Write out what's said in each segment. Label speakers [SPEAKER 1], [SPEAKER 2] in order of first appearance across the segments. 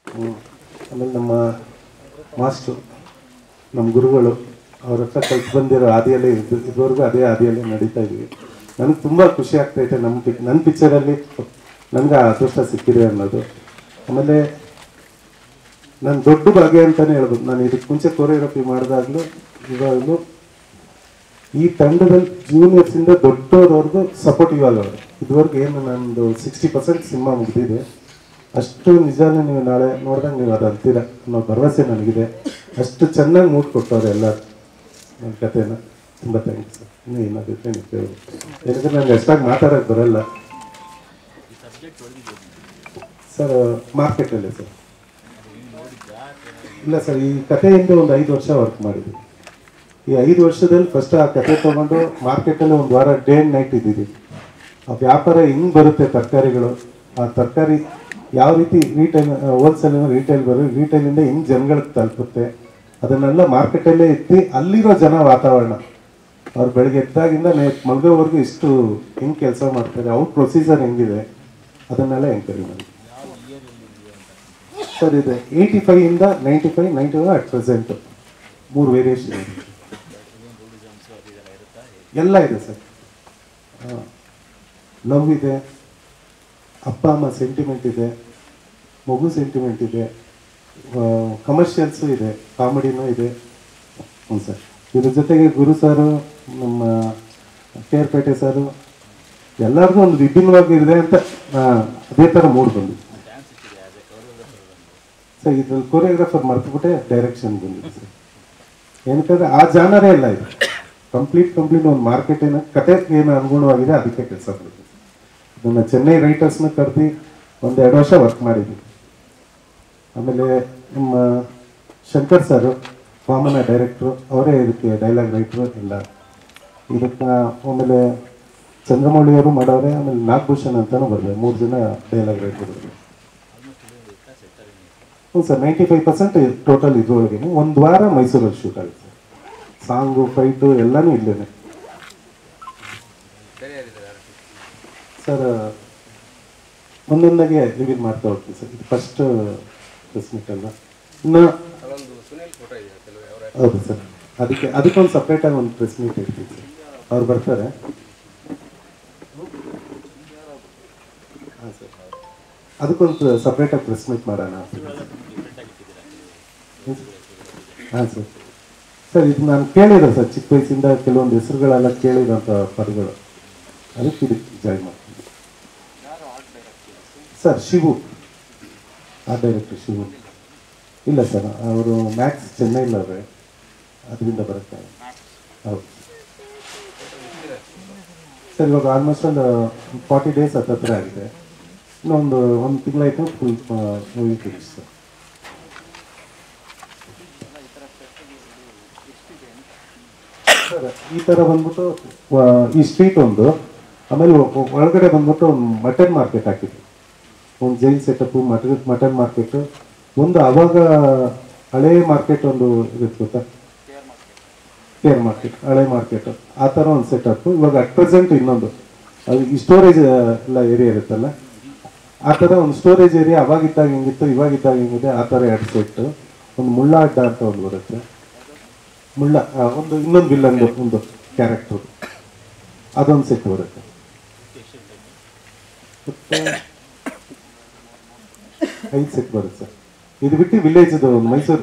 [SPEAKER 1] ಹ್ಮ್. ಆಮೇಲೆ ನಮ್ಮ ಮಾಸ್ಟ್ರು ನಮ್ಮ ಗುರುಗಳು ಅವ್ರ ಹತ್ರ ಕಲ್ತು ಬಂದಿರೋ ಹಾದಿಯಲ್ಲೇ ಇದು ಇದುವರೆಗೂ ಅದೇ ಹಾದಿಯಲ್ಲೇ ನಡೀತಾ ಇದ್ವಿ ನನಗೆ ತುಂಬ ಖುಷಿ ಆಗ್ತೈತೆ ನಮ್ಮ ಪಿ ನನ್ನ ಪಿಕ್ಚರಲ್ಲಿ ನನಗೆ ಆ ಅದೃಷ್ಟ ಸಿಕ್ಕಿದೆ ಅನ್ನೋದು ಆಮೇಲೆ ನನ್ನ ದೊಡ್ಡ ಭಾಗ್ಯ ಅಂತಲೇ ಹೇಳ್ಬೋದು ನಾನು ಇದಕ್ಕೆ ಮುಂಚೆ ಕೊರಿಯೋಗ್ರಫಿ ಮಾಡಿದಾಗಲೂ ಇವಾಗಲೂ ಈ ತಂಡದಲ್ಲಿ ಜೂನಿಯರ್ಸಿಂದ ದೊಡ್ಡವ್ರವ್ರಿಗೂ ಸಪೋರ್ಟಿವ್ ಆಗವ್ರೆ ಇದುವರೆಗೂ ಏನು ನಂದು ಸಿಕ್ಸ್ಟಿ ಪರ್ಸೆಂಟ್ ಸಿನಿಮಾ ಮುಗಿದಿದೆ ಅಷ್ಟು ನಿಜಾನೇ ನೀವು ನಾಳೆ ನೋಡಿದಾಗ ನೀವು ಅದು ಅಂತೀರ ಅನ್ನೋ ಭರವಸೆ ನನಗಿದೆ ಅಷ್ಟು ಚೆನ್ನಾಗಿ ಮೂಡ್ ಕೊಟ್ಟವ್ರೆ ಎಲ್ಲ ನನ್ನ ಕಥೆನ ತುಂಬ ಥ್ಯಾಂಕ್ಸ್ ಸರ್ ಇನ್ನೂ ಏನಾಗುತ್ತೆ ನೀವು ಕೇಳ್ಬೋದು ಯಾಕಂದ್ರೆ ನನಗೆ ಅಷ್ಟಾಗಿ ಮಾತಾಡೋಕ್ಕೆ ಬರಲ್ಲ ಸರ್ ಮಾರ್ಕೆಟಲ್ಲೇ ಸರ್ ಇಲ್ಲ ಸರ್ ಈ ಕಥೆಯಿಂದ ಒಂದು ಐದು ವರ್ಷ ವರ್ಕ್ ಮಾಡಿದ್ವಿ ಈ ಐದು ವರ್ಷದಲ್ಲಿ ಫಸ್ಟ್ ಆ ಕತೆ ತೊಗೊಂಡು ಮಾರ್ಕೆಟಲ್ಲಿ ಒಂದು ವಾರ ಡೇ ಆ್ಯಂಡ್ ನೈಟ್ ಇದ್ದೀವಿ ಆ ವ್ಯಾಪಾರ ಹೆಂಗೆ ಬರುತ್ತೆ ತರಕಾರಿಗಳು ಆ ತರಕಾರಿ ಯಾವ ರೀತಿ ರೀಟೈಲ್ ಹೋಲ್ಸೇಲ್ ರೀಟೈಲ್ ಬರೋ ರೀಟೈಲಿಂದ ಹೆಂಗೆ ಜನಗಳಿಗೆ ತಲುಪುತ್ತೆ ಅದನ್ನೆಲ್ಲ ಮಾರ್ಕೆಟಲ್ಲೇ ಎತ್ತಿ ಅಲ್ಲಿರೋ ಜನ ವಾತಾವರಣ ಅವ್ರು ಬೆಳಗ್ಗೆ ಎದ್ದಾಗಿಂದ ನೇ ಮಲ್ಗೋವರೆಗೂ ಇಷ್ಟು ಹೆಂಗೆ ಕೆಲಸ ಮಾಡ್ತಾರೆ ಅವ್ರ ಪ್ರೊಸೀಜರ್ ಹೆಂಗಿದೆ ಅದನ್ನೆಲ್ಲ ಎಂಕ್ವೈರಿ ಮಾಡಿ ಸರ್ ಇದೆ ಏಯ್ಟಿ ಫೈವ್ ಇಂದ ninety five ninety five at present ಮೂರು ವೇರಿಯೇಷನ್ ಇದೆ ಎಲ್ಲ ಇದೆ ಸರ್ ಲವ್ ಇದೆ ಅಪ್ಪ ಅಮ್ಮ ಸೆಂಟಿಮೆಂಟ್ ಇದೆ ಮಗು ಸೆಂಟಿಮೆಂಟ್ ಇದೆ ಕಮರ್ಷಿಯಲ್ಸು ಇದೆ ಕಾಮಿಡಿನೂ ಇದೆ ಹ್ಞೂ ಸರ್ ಇದ್ರ ಜೊತೆಗೆ ಗುರು ಸರು ನಮ್ಮ ಕೇರ್ಪೇಟೆ ಸರು ಎಲ್ಲರಿಗೂ ಒಂದು ವಿಭಿನ್ನವಾಗಿಇದೆ ಅಂತ ಆ, ಅದೇ ಥರ ಮೂಡ್ ಬಂದಿದೆ ಸರ್ ಇದ್ರಲ್ಲಿ ಕೊರಿಯೋಗ್ರಾಫರ್ ಮರ್ತುಬಿಟ್ಟೆ ಡೈರೆಕ್ಷನ್ ಬಂದಿದೆ ಸರ್ ಏನಕ್ಕಂದ್ರೆ ಆ ಜಾನರೇ ಇಲ್ಲ ಇದು ಕಂಪ್ಲೀಟ್ ಕಂಪ್ಲೀಟ್ ಒಂದು ಮಾರ್ಕೆಟ್ ಏನೋ ಕತೆ ಏನು ಅನುಗುಣವಾಗಿದೆ ಅದಕ್ಕೆ ಕೆಲಸ ಮಾಡುತ್ತೆ ಇದನ್ನ ಚೆನ್ನೈ ರೈಟರ್ಸ್ನ ಕರೆದು ಒಂದು ಎರಡು ವರ್ಷ ವರ್ಕ್ ಮಾಡಿದ್ವಿ ಆಮೇಲೆ ನಮ್ಮ ಶಂಕರ್ ಸರ್ ವಾಮನ ಡೈರೆಕ್ಟ್ರು ಅವರೇ ಇದಕ್ಕೆ ಡೈಲಾಗ್ ರೈಟ್ರು ಎಲ್ಲ ಇದಕ್ಕೆ ಆಮೇಲೆ ಚಂದ್ರಮೌಳಿಯವರು ಮಾಡೋರೆ ಆಮೇಲೆ ನಾಗಭೂಷಣ್ ಅಂತಾನು ಬರ್ತಾರೆ ಮೂರು ಜನ ಡೈಲಾಗ್ ರೈಟ್ರು ಹ್ಞೂ sir ninety five percent total ಇದ್ರೊಳಗೆ ಒಂದು ವಾರ ಮೈಸೂರಲ್ಲಿ ಶೂಟ್ ಆಗುತ್ತೆ ಸಾಂಗು ಫೈಟು ಎಲ್ಲನೂ ಇಲ್ಲೇನೆ ಸರ್ ಒಂದೊಂದಾಗೆ ರಿವೀಲ್ ಮಾಡ್ತಾ ಹೋಗ್ತೀವಿ ಸರ್ ಇದು ಫಸ್ಟ್ ಪ್ರೆಸ್ ಮೀಟ್ ಅಲ್ಲ ಇನ್ನು ಹೌದು ಸರ್ ಅದಕ್ಕೆ ಅದಕ್ಕೊಂದು ಸಪ್ರೇಟಾಗಿ ಒಂದು ಪ್ರೆಸ್ ಮೀಟ್ ಇರ್ತೀವಿ ಸರ್ ಅವ್ರು ಬರ್ತಾರೆ ಹಾಂ ಸರ್ ಅದಕ್ಕೊಂದು ಸಪ್ರೇಟಾಗಿ ಪ್ರೆಸ್ ಮೀಟ್ ಮಾಡೋಣ ಹಾಂ ಸರ್ ಸರ್ ಇದು ನಾನು ಕೇಳಿದೆ ಸರ್ ಚಿಕ್ಕ ವಯಸ್ಸಿಂದ ಕೆಲವೊಂದು ಹೆಸರುಗಳೆಲ್ಲ ಕೇಳಿದಂಥ ಪದಗಳು ಅದಕ್ಕೆ ಇದಕ್ಕೆ ಜಾಯ್ನ್ ಮಾಡ್ತೀನಿ ಸರ್ ಶಿವು ಆ ಡೈರೆಕ್ಟರ್ ಶಿವು ಇಲ್ಲ ಸರ್ ಅವರು ಮ್ಯಾಕ್ಸ್ ಚೆನ್ನೈಲವ್ರೆ ಅದರಿಂದ ಬರುತ್ತೆ ಹೌದು ಸರ್ ಇವಾಗ ಆಲ್ಮೋಸ್ಟ್ ಒಂದು ಫಾರ್ಟಿ ಡೇಸ್ ಹತ್ತತ್ರ ಆಗಿದೆ ಇನ್ನೊಂದು ಒಂದು ತಿಂಗಳಾಯ್ತು full movie finish sir sir ಈ ಥರ ಬಂದ್ಬಿಟ್ಟು ಆ, ಈ ಸ್ಟ್ರೀಟ್ ಒಂದು ಆಮೇಲೆ ಒ- ಒಳಗಡೆ ಬಂದ್ಬಿಟ್ಟು ಒಂದು ಮಟನ್ ಮಾರ್ಕೆಟ್ ಹಾಕಿದ್ವಿ ಒಂದು jail setup mutton mutton market ಒಂದು ಅವಾಗ ಹಳೆ ಮಾರ್ಕೆಟ್ ಒಂದು ಇರುತ್ತೆ ಗೊತ್ತಾ ಕೇರ್ ಮಾರ್ಕೆಟ್ ಹಳೆ ಮಾರ್ಕೆಟ್ ಆ ಥರ ಒಂದು ಸೆಟಪ್ ಇವಾಗ ಅಟ್ ಪ್ರೆಸೆಂಟ್ ಇನ್ನೊಂದು ಅದು ಈ ಸ್ಟೋರೇಜ್ ಎಲ್ಲ ಏರಿಯಾ ಇರುತ್ತಲ್ಲ ಆ ಥರ ಒಂದು ಸ್ಟೋರೇಜ್ ಏರಿಯಾ ಅವಾಗಿದ್ದಾಗ ಹೆಂಗಿತ್ತು ಇವಾಗಿದ್ದಾಗ ಹೆಂಗಿದೆ ಆ ಥರ ಎರಡು ಸೆಟ್ ಒಂದು ಮುಳ್ಳ ಅಡ್ಡ ಅಂತ ಒಂದು ಬರುತ್ತೆ ಮುಳ್ಳ ಆ, ಒಂದು ಇನ್ನೊಂದು ವಿಲ್ಲನ್ ಒಂದು ಕ್ಯಾರೆಕ್ಟರ್ ಅದೊಂದು ಸೆಟ್ ಬರುತ್ತೆ ಮತ್ತೆ ಐದು ಸೆಟ್ ಬರುತ್ತೆ ಸರ್ ಇದು ಬಿಟ್ಟು ವಿಲೇಜ್ದು ಮೈಸೂರು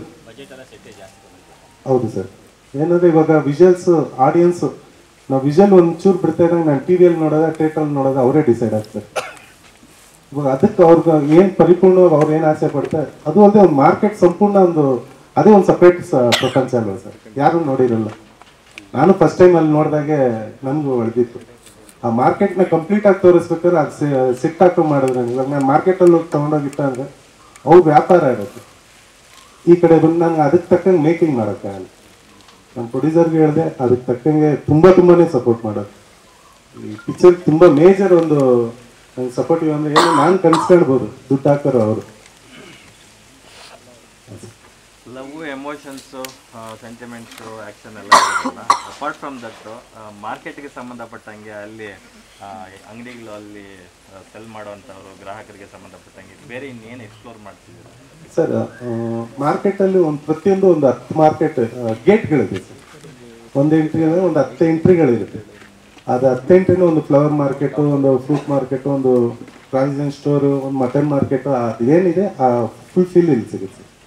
[SPEAKER 1] ಹೌದು ಸರ್ ಏನಂದ್ರೆ ಇವಾಗ ವಿಜುವಲ್ಸ್ ಆಡಿಯನ್ಸ್ ನಾವು ವಿಜುವಲ್ ಒಂಚೂರು ಬಿಡ್ತಾ ಇದ್ದಾಗ ನಾನು ಟಿ ವಿಯಲ್ಲಿ ನೋಡೋದ ಥಿಯೇಟ್ರಲ್ಲಿ ನೋಡೋದ ಅವರೇ ಡಿಸೈಡ್ ಆಗ್ತಾರೆ ಇವಾಗ ಅದಕ್ಕೆ ಅವ್ರಿಗೆ ಏನು ಪರಿಪೂರ್ಣವಾಗಿ ಅವ್ರು ಏನು ಆಸೆ ಪಡ್ತಾರೆ ಅದು ಅಲ್ಲದೆ ಒಂದು ಮಾರ್ಕೆಟ್ ಸಂಪೂರ್ಣ ಒಂದು ಅದೇ ಒಂದು ಸಪ್ರೇಟ್ ಪ್ರಪಂಚ ಅಲ್ವಾ ಸರ್ ಯಾರು ನೋಡಿರಲ್ಲ ನಾನು ಫಸ್ಟ್ ಟೈಮ್ ಅಲ್ಲಿ ನೋಡಿದಾಗೆ ನನಗೂ ಹೊಳೆದಿತ್ತು ಆ ಮಾರ್ಕೆಟ್ನ ಕಂಪ್ಲೀಟ್ ಆಗಿ ತೋರಿಸ್ಬೇಕಾದ್ರೆ ಅದು ಸಿಟ್ ಹಾಕೋ ಮಾಡಿದ್ರೆ ಇವಾಗ ನಾನು ಮಾರ್ಕೆಟಲ್ಲಿ ಹೋಗಿ ತೊಗೊಂಡೋಗಿಟ್ಟ ಅಂದ್ರೆ ಅವ್ರ ವ್ಯಾಪಾರ ಇರುತ್ತೆ ಈ ಕಡೆ ಬಂದು ನಂಗೆ ಅದಕ್ಕೆ ತಕ್ಕಂಗೆ ಮೇಕಿಂಗ್ ಮಾಡೋಕ್ಕಾಗಲ್ಲ ನಮ್ಮ ಪ್ರೊಡ್ಯೂಸರ್ಗೆ ಹೇಳಿದೆ ಅದಕ್ಕೆ ತಕ್ಕಂಗೆ ತುಂಬ ತುಂಬಾನೇ ಸಪೋರ್ಟ್ ಮಾಡೋದು ಈ ಪಿಕ್ಚರ್ ತುಂಬ ಮೇಜರ್ ಒಂದು ನಂಗೆ ಸಪೋರ್ಟಿವ್ ಅಂದರೆ ಏನು ನಾನು ಕನ್ಸ್ಕೊಳ್ಬೋದು ದುಡ್ಡು ಹಾಕೋರು ಅವರು
[SPEAKER 2] ಲವ್ ಎಮೋಷನ್ಸು ಸೆಂಟಿಮೆಂಟ್ಸು ಆ್ಯಕ್ಷನ್ ಎಲ್ಲ ಅಪಾರ್ಟ್ ಫ್ರಮ್ ದಟ್ಟು ಮಾರ್ಕೆಟ್ಗೆ ಸಂಬಂಧಪಟ್ಟಂಗೆ ಅಲ್ಲಿ ಆ, ಅಂಗಡಿಗಳು ಅಲ್ಲಿ ಸೆಲ್ ಮಾಡುವಂಥವ್ರು ಗ್ರಾಹಕರಿಗೆ ಸಂಬಂಧಪಟ್ಟಂಗೆ ಬೇರೆ ಇನ್ನೇನು ಎಕ್ಸ್ಪ್ಲೋರ್ ಮಾಡ್ತಿದ್ದೀರಾ
[SPEAKER 1] ಸರ್ ಮಾರ್ಕೆಟಲ್ಲಿ ಒಂದು ಪ್ರತಿಯೊಂದು ಒಂದು ಹತ್ತು ಮಾರ್ಕೆಟ್ ಗೇಟ್ಗಳಿದೆ ಸರ್ ಒಂದು ಎಂಟ್ರಿ ಅಂದರೆ ಒಂದು ಹತ್ತು ಎಂಟ್ರಿಗಳಿರುತ್ತೆ ಅದು ಹತ್ತು ಎಂಟ್ರಿನ ಒಂದು ಫ್ಲವರ್ ಮಾರ್ಕೆಟು ಒಂದು ಫ್ರೂಟ್ ಮಾರ್ಕೆಟು ಒಂದು ಪ್ರಾವಿಷನ್ ಸ್ಟೋರು ಒಂದು ಮಟನ್ ಮಾರ್ಕೆಟು ಅದೇನಿದೆ ಆ ಫುಲ್ ಫಿಲ್ ಇಲ್ಲಿ ಸಿಗುತ್ತೆ ಸರ್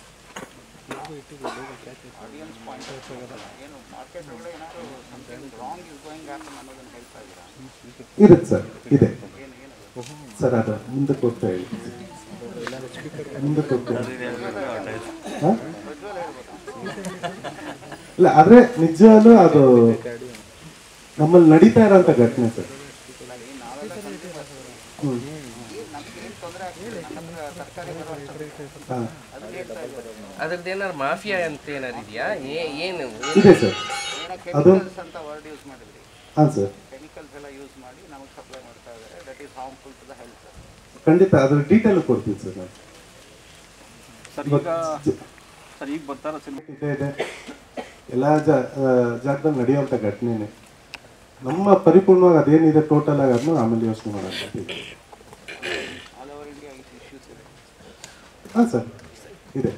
[SPEAKER 1] ಇರುತ್ತೆ ಸರ್ ಇದೆ ಸರ್ ಅದು ಮುಂದಕ್ಕೆ ಹೋಗ್ತಾ ಹೇಳಿ ಮುಂದಕ್ಕೆ ಹೋಗ್ತಾ ಹೇಳಿ ಹಾ? ಇಲ್ಲ ಆದ್ರೆ ನಿಜವಾಗ್ಲೂ ಅದು ನಮ್ಮಲ್ಲಿ ನಡೀತಾ ಇರೋಂಥ ಘಟನೆ ಸರ್ ಹ್ಮ್. ಹಾ.
[SPEAKER 3] ಅದ್ರದ್ದು ಏನಾರು ಮಾಫಿಯಾ ಅಂತ ಏನಾರು ಇದೆಯಾ ಏ- ಏನು
[SPEAKER 1] ಇದೆ ಸರ್ ಅದು
[SPEAKER 4] ಅಂತ ವರ್ಡ್ ಯೂಸ್ ಮಾಡಿದ್ರಿ
[SPEAKER 1] ಹಾಂ ಸರ್
[SPEAKER 4] ಕೆಮಿಕಲ್ಸ್ ಎಲ್ಲ ಯೂಸ್ ಮಾಡಿ ನಮಗೆ ಸಪ್ಲೈ ಮಾಡ್ತಾ ಇದ್ದಾರೆ that is harmful to the health
[SPEAKER 1] ಖಂಡಿತ ಅದ್ರ ಡೀಟೇಲ್ ಕೊಡ್ತೀವಿ ಸರ್ ನಾವು
[SPEAKER 2] ಸರ್ ಈಗ ಸರ್ ಈಗ ಬರ್ತಾರೋ ಸಿನಿಮಾ
[SPEAKER 1] ಇದೆ ಇದೆ ಎಲ್ಲ ಜಾ ಆ, ಜಾಗದಲ್ಲಿ ನಡೆಯುವಂಥ ಘಟನೆನೇ ನಮ್ಮ ಪರಿಪೂರ್ಣವಾಗಿ ಅದೇನಿದೆ ಟೋಟಲ್ ಆಗಿ ಅದನ್ನು ಆಮೇಲೆ ಯೋಚನೆ ಮಾಡೋಣ
[SPEAKER 4] ಆಲ್ ಓವರ್ ಇಂಡಿಯಾ ಇಶ್ಯೂಸ್ ಇದೆ
[SPEAKER 1] ಹಾಂ ಸರ್ ಇದೆ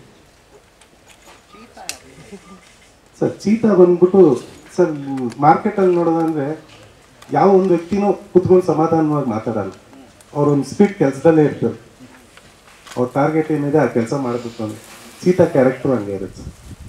[SPEAKER 1] ಸರ್ ಚೀತಾ ಬಂದ್ಬಿಟ್ಟು ಸರ್ ಮಾರ್ಕೆಟಲ್ಲಿ ನೋಡೋದಂದ್ರೆ ಯಾವ ಒಂದು ವ್ಯಕ್ತಿನೂ ಕುತ್ಕೊಂಡು ಸಮಾಧಾನವಾಗಿ ಮಾತಾಡಲ್ಲ ಅವ್ರೊಂದು ಸ್ಪೀಡ್ ಕೆಲಸದಲ್ಲೇ ಇರ್ತಾರೆ ಅವ್ರ ಟಾರ್ಗೆಟ್ ಏನಿದೆ ಆ ಕೆಲಸ ಮಾಡಬೇಕು ಅಂದ್ರೆ ಚೀತಾ ಕ್ಯಾರೆಕ್ಟರ್ ಹಂಗೆ ಇರುತ್ತೆ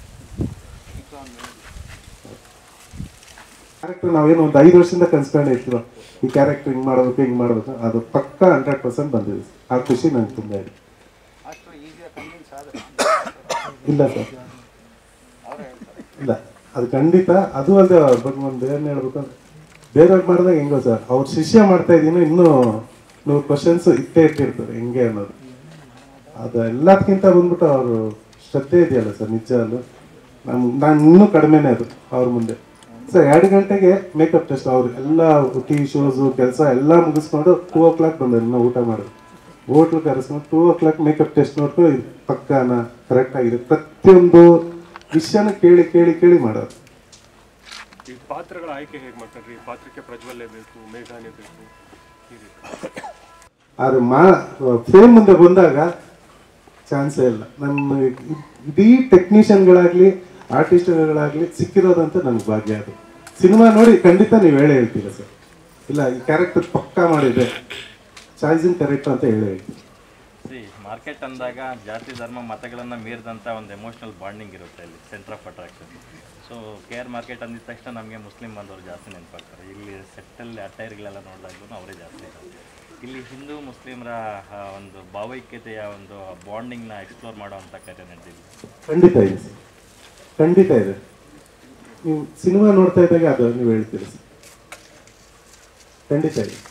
[SPEAKER 1] ಕ್ಯಾರೆಕ್ಟರ್ ನಾವೇನು ಒಂದು ಐದು ವರ್ಷದಿಂದ ಕನ್ಸ್ಕೊಂಡೇ ಇರ್ತೀವ ಈ ಕ್ಯಾರೆಕ್ಟರ್ ಹಿಂಗೆ ಮಾಡ್ಬೇಕು ಹಿಂಗೆ ಮಾಡ್ಬೇಕು ಅದು ಪಕ್ಕ ಹಂಡ್ರೆಡ್ ಪರ್ಸೆಂಟ್ ಬಂದಿದೆ ಆ ಖುಷಿ ನನಗೆ ತುಂಬ ಇದೆ
[SPEAKER 4] ಅಷ್ಟು ಈಸಿಯಾಗಿ ಕನ್ವಿನ್ಸ್ ಆದ್ರೆ
[SPEAKER 1] ಇಲ್ಲ ಸರ್
[SPEAKER 4] ಅವರೇ ಹೇಳ್ತಾರೆ
[SPEAKER 1] ಇಲ್ಲ ಅದು ಖಂಡಿತ ಅದು ಅಲ್ಲದೆ ಅವ್ರ ಬಗ್ಗೆ ಒಂದು ಏನು ಹೇಳ್ಬೇಕು ಅಂದ್ರೆ ಬೇರೆಯವ್ರು ಮಾಡಿದಾಗ ಹೆಂಗೋ ಸರ್ ಅವ್ರ ಶಿಷ್ಯ ಮಾಡ್ತಾ ಇದ್ದೀನಿ ಇನ್ನೂ ನೂರು ಕ್ವಶನ್ಸ್ ಇತ್ತೇ ಇಟ್ಟಿರ್ತಾರೆ ಹೆಂಗೆ ಅನ್ನೋದು ಅದು ಎಲ್ಲದಕ್ಕಿಂತ ಬಂದ್ಬಿಟ್ಟು ಅವರು ಶ್ರದ್ಧೆ ಇದೆಯಲ್ಲ ಸರ್ ನಿಜ ಅಲ್ಲೂ ನಮ್ ನಾನು ಇನ್ನೂ ಕಡಿಮೆನೇ ಅದು ಅವ್ರ ಮುಂದೆ ಸರ್ ಎರಡು ಗಂಟೆಗೆ ಮೇಕಪ್ ಟೆಸ್ಟ್ ಅವ್ರು ಎಲ್ಲ ಟಿ ಶೋಸು ಕೆಲಸ ಎಲ್ಲ ಮುಗಿಸ್ಕೊಂಡು ಟೂ ಓ ಕ್ಲಾಕ್ ಬಂದರು ಇನ್ನೂ ಊಟ ಮಾಡೋದು ಹೋಟ್ಲು ಕರೆಸ್ಕೊಂಡು two o'clock makeup test ನೋಡ್ಕೊಂಡು ಇದು ಪಕ್ಕನ ಕರೆಕ್ಟ್ ಆಗಿದೆ ಪ್ರತಿಯೊಂದು ವಿಷಯನ ಕೇಳಿ ಕೇಳಿ ಕೇಳಿ ಮಾಡೋದು
[SPEAKER 5] ಈ ಪಾತ್ರಗಳ ಆಯ್ಕೆ ಹೇಗೆ ಮಾಡ್ಕೊಂಡ್ರಿ ಈ ಪಾತ್ರಕ್ಕೆ ಪ್ರಜ್ವಲ್ಲೇ ಬೇಕು ಮೇಘಾನೇ ಬೇಕು ಈ ರೀತಿ
[SPEAKER 1] ಆದ್ರೆ ಮಾ ಫೇಮ್ ಮುಂದೆ ಬಂದಾಗ ಚಾನ್ಸೇ ಇಲ್ಲ ನಮ್ಮ ಇಡೀ ಟೆಕ್ನಿಷಿಯನ್ಗಳಾಗ್ಲಿ ಆರ್ಟಿಸ್ಟ್ಗಳಾಗ್ಲಿ ಸಿಕ್ಕಿರೋದಂತ ನನಗೆ ಭಾಗ್ಯ ಅದು ಸಿನಿಮಾ ನೋಡಿ ಖಂಡಿತ ನೀವು ಹೇಳೇ ಹೇಳ್ತೀರ ಸರ್ ಇಲ್ಲ ಈ ಕ್ಯಾರೆಕ್ಟರ್ ಪಕ್ಕಾ ಮಾಡಿದೆ ಚಾಯ್ಸಿಂಗ್ ಕರೆಕ್ಟ್ ಅಂತ ಹೇಳಿ ಹೇಳ್ತೀನಿ
[SPEAKER 2] ಸಿ ಮಾರ್ಕೆಟ್ ಅಂದಾಗ ಜಾತಿ ಧರ್ಮ ಮತಗಳನ್ನು ಮೀರಿದಂಥ ಒಂದು ಎಮೋಷ್ನಲ್ ಬಾಂಡಿಂಗ್ ಇರುತ್ತೆ ಇಲ್ಲಿ centre of attraction so K R market ಅಂದಿದ ತಕ್ಷಣ ನಮಗೆ ಮುಸ್ಲಿಂ ಬಂದವರು ಜಾಸ್ತಿ ನೆನಪಾಗ್ತಾರೆ ಇಲ್ಲಿ ಸೆಟ್ಟಲ್ಲಿ ಅಟೈರ್ಗಳೆಲ್ಲ ನೋಡಿದಾಗೂ ಅವರೇ ಜಾಸ್ತಿ ಇರೋದು ಇಲ್ಲಿ ಹಿಂದೂ ಮುಸ್ಲಿಮರ ಆ, ಒಂದು ಭಾವೈಕ್ಯತೆಯ ಒಂದು ಬಾಂಡಿಂಗ್ನ ಎಕ್ಸ್ಪ್ಲೋರ್ ಮಾಡುವಂಥ ಕಥೆ ನಡೆದಿದೆ
[SPEAKER 1] ಖಂಡಿತ ಇದೆ ಸರ್ ಖಂಡಿತ ಇದೆ ನೀವು ಸಿನಿಮಾ ನೋಡ್ತಾ ಇದ್ದಾಗ ಅದು ನೀವು ಹೇಳ್ತೀರಿ ಸರ್ ಖಂಡಿತ ಇದೆ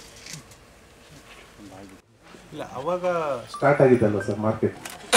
[SPEAKER 1] ಇಲ್ಲ ಅವಾಗ ಸ್ಟಾರ್ಟ್ ಆಗಿದ್ದಲ್ಲ ಸರ್ ಮಾರ್ಕೆಟ್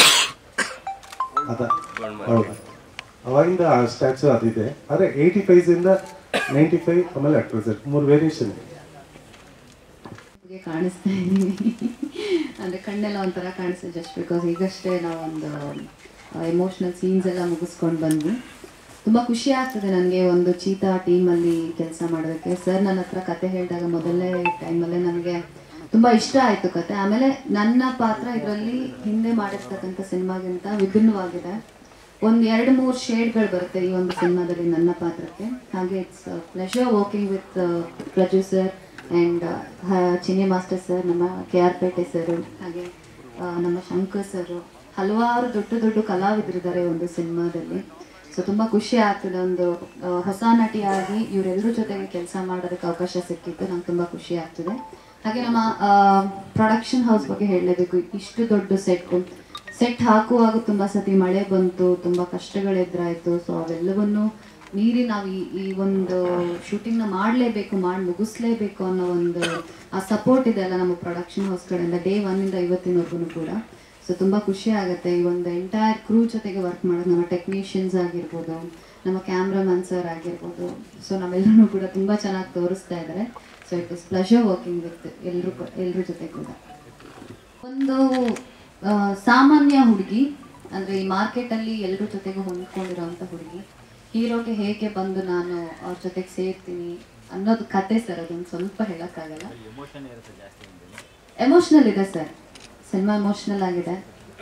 [SPEAKER 1] ಅದ ಹೌದು ಅವಾಗಿಂದ ಆ ಸ್ಟ್ಯಾಚು ಅದಿದೆ ಆದರೆ ಏಯ್ಟಿ ಫೈವ್ಸಿಂದ ನೈಂಟಿ ಫೈವ್ ಆಮೇಲೆ ಅಟ್ ಪ್ರೆಸೆಂಟ್ ಮೂರು ವೇರಿಯೇಷನ್ ಇದೆ
[SPEAKER 6] ಗೆ ಕಾಣಿಸ್ತಾ ಇದ್ದೀವಿ ಅಂದರೆ ಕಣ್ಣೆಲ್ಲ ಒಂಥರ ಕಾಣಿಸ್ತದೆ ಜಸ್ಟ್ ಬಿಕಾಸ್ ಈಗಷ್ಟೇ ನಾವೊಂದು ಎಮೋಷ್ನಲ್ ಸೀನ್ಸ್ ಎಲ್ಲ ಮುಗಿಸ್ಕೊಂಡು ಬಂದ್ವಿ ತುಂಬ ಖುಷಿ ಆಗ್ತದೆ ನನಗೆ ಒಂದು ಚೀತಾ ಟೀಮಲ್ಲಿ ಕೆಲಸ ಮಾಡೋದಕ್ಕೆ ಸರ್ ನನ್ನ ಹತ್ರ ಕತೆ ಹೇಳಿದಾಗ ಮೊದಲನೇ ಟೈಮಲ್ಲೇ ನನಗೆ ತುಂಬ ಇಷ್ಟ ಆಯಿತು ಕತೆ ಆಮೇಲೆ ನನ್ನ ಪಾತ್ರ ಇದರಲ್ಲಿ ಹಿಂದೆ ಮಾಡಿರ್ತಕ್ಕಂಥ ಸಿನಿಮಾಗಿಂತ ವಿಭಿನ್ನವಾಗಿದೆ ಒಂದು ಎರಡು ಮೂರು ಶೇಡ್ಗಳು ಬರುತ್ತೆ ಈ ಒಂದು ಸಿನಿಮಾದಲ್ಲಿ ನನ್ನ ಪಾತ್ರಕ್ಕೆ ಹಾಗೆ it's pleasure working with producer and Chini master sir ನಮ್ಮ ಕೆ ಆರ್ ಪೇಟೆ ಸರ್ ಹಾಗೆ ಆ, ನಮ್ಮ ಶಂಕರ್ ಸರ್ ಹಲವಾರು ದೊಡ್ಡ ದೊಡ್ಡ ಕಲಾವಿದರಿದ್ದಾರೆ ಒಂದು ಸಿನಿಮಾದಲ್ಲಿ ಸೊ ತುಂಬ ಖುಷಿ ಆಗ್ತದೆ ಒಂದು ಆ, ಹೊಸ ನಟಿಯಾಗಿ ಇವರೆಲ್ಲರ ಜೊತೆಗೆ ಕೆಲಸ ಮಾಡೋದಕ್ಕೆ ಅವಕಾಶ ಸಿಕ್ಕಿದ್ದು ನಂಗೆ ತುಂಬ ಖುಷಿ ಆಗ್ತದೆ ಹಾಗೆ ನಮ್ಮ ಪ್ರೊಡಕ್ಷನ್ ಹೌಸ್ ಬಗ್ಗೆ ಹೇಳಲೇಬೇಕು ಇಷ್ಟು ದೊಡ್ಡ ಸೆಟ್ ಸೆಟ್ ಹಾಕುವಾಗ ತುಂಬ ಸತಿ ಮಳೆ ಬಂತು ತುಂಬ ಕಷ್ಟಗಳೆದುರಾಯಿತು ಸೊ ಅವೆಲ್ಲವನ್ನು ಮೀರಿ ನಾವು ಈ ಈ ಒಂದು ಶೂಟಿಂಗ್ನ ಮಾಡಲೇಬೇಕು ಮಾಡಿ ಮುಗಿಸ್ಲೇಬೇಕು ಅನ್ನೋ ಒಂದು ಆ ಸಪೋರ್ಟ್ ಇದೆ ಅಲ್ಲ ನಮ್ಮ ಪ್ರೊಡಕ್ಷನ್ ಹೌಸ್ ಕಡೆಯಿಂದ ಡೇ ಒನ್ನಿಂದ ಇವತ್ತಿನವರೆಗೂ ಕೂಡ ಸೊ ತುಂಬ ಖುಷಿ ಆಗುತ್ತೆ ಈ ಒಂದು ಎಂಟೈರ್ ಕ್ರೂ ಜೊತೆಗೆ ವರ್ಕ್ ಮಾಡೋದು ನಮ್ಮ ಟೆಕ್ನಿಷಿಯನ್ಸ್ ಆಗಿರ್ಬೋದು ನಮ್ಮ ಕ್ಯಾಮ್ರಾಮನ್ ಸರ್ ಆಗಿರ್ಬೋದು ಸೊ ನಾವೆಲ್ಲರೂ ಕೂಡ ತುಂಬ ಚೆನ್ನಾಗಿ ತೋರಿಸ್ತಾ ಇದ್ದಾರೆ so it is pleasure working with ಎಲ್ಲರೂ ಎಲ್ಲರ ಜೊತೆ ಕೂಡ ಒಂದು ಆ, ಸಾಮಾನ್ಯ ಹುಡುಗಿ ಅಂದರೆ ಈ ಮಾರ್ಕೆಟಲ್ಲಿ ಎಲ್ಲರ ಜೊತೆಗೂ ಹೊಂದ್ಕೊಂಡಿರೋಂಥ ಹುಡುಗಿ ಹೀರೋಗೆ ಹೇಗೆ ಬಂದು ನಾನು ಅವ್ರ ಜೊತೆಗೆ ಸೇರ್ತೀನಿ ಅನ್ನೋದು ಕತೆ ಸರ್ ಅದೊಂದು ಸ್ವಲ್ಪ ಹೇಳೋಕ್ಕಾಗಲ್ಲ ಎಮೋಷ್ನಲ್ ಇದೆ ಸರ್ ಸಿನಿಮಾ ಎಮೋಷ್ನಲ್ ಆಗಿದೆ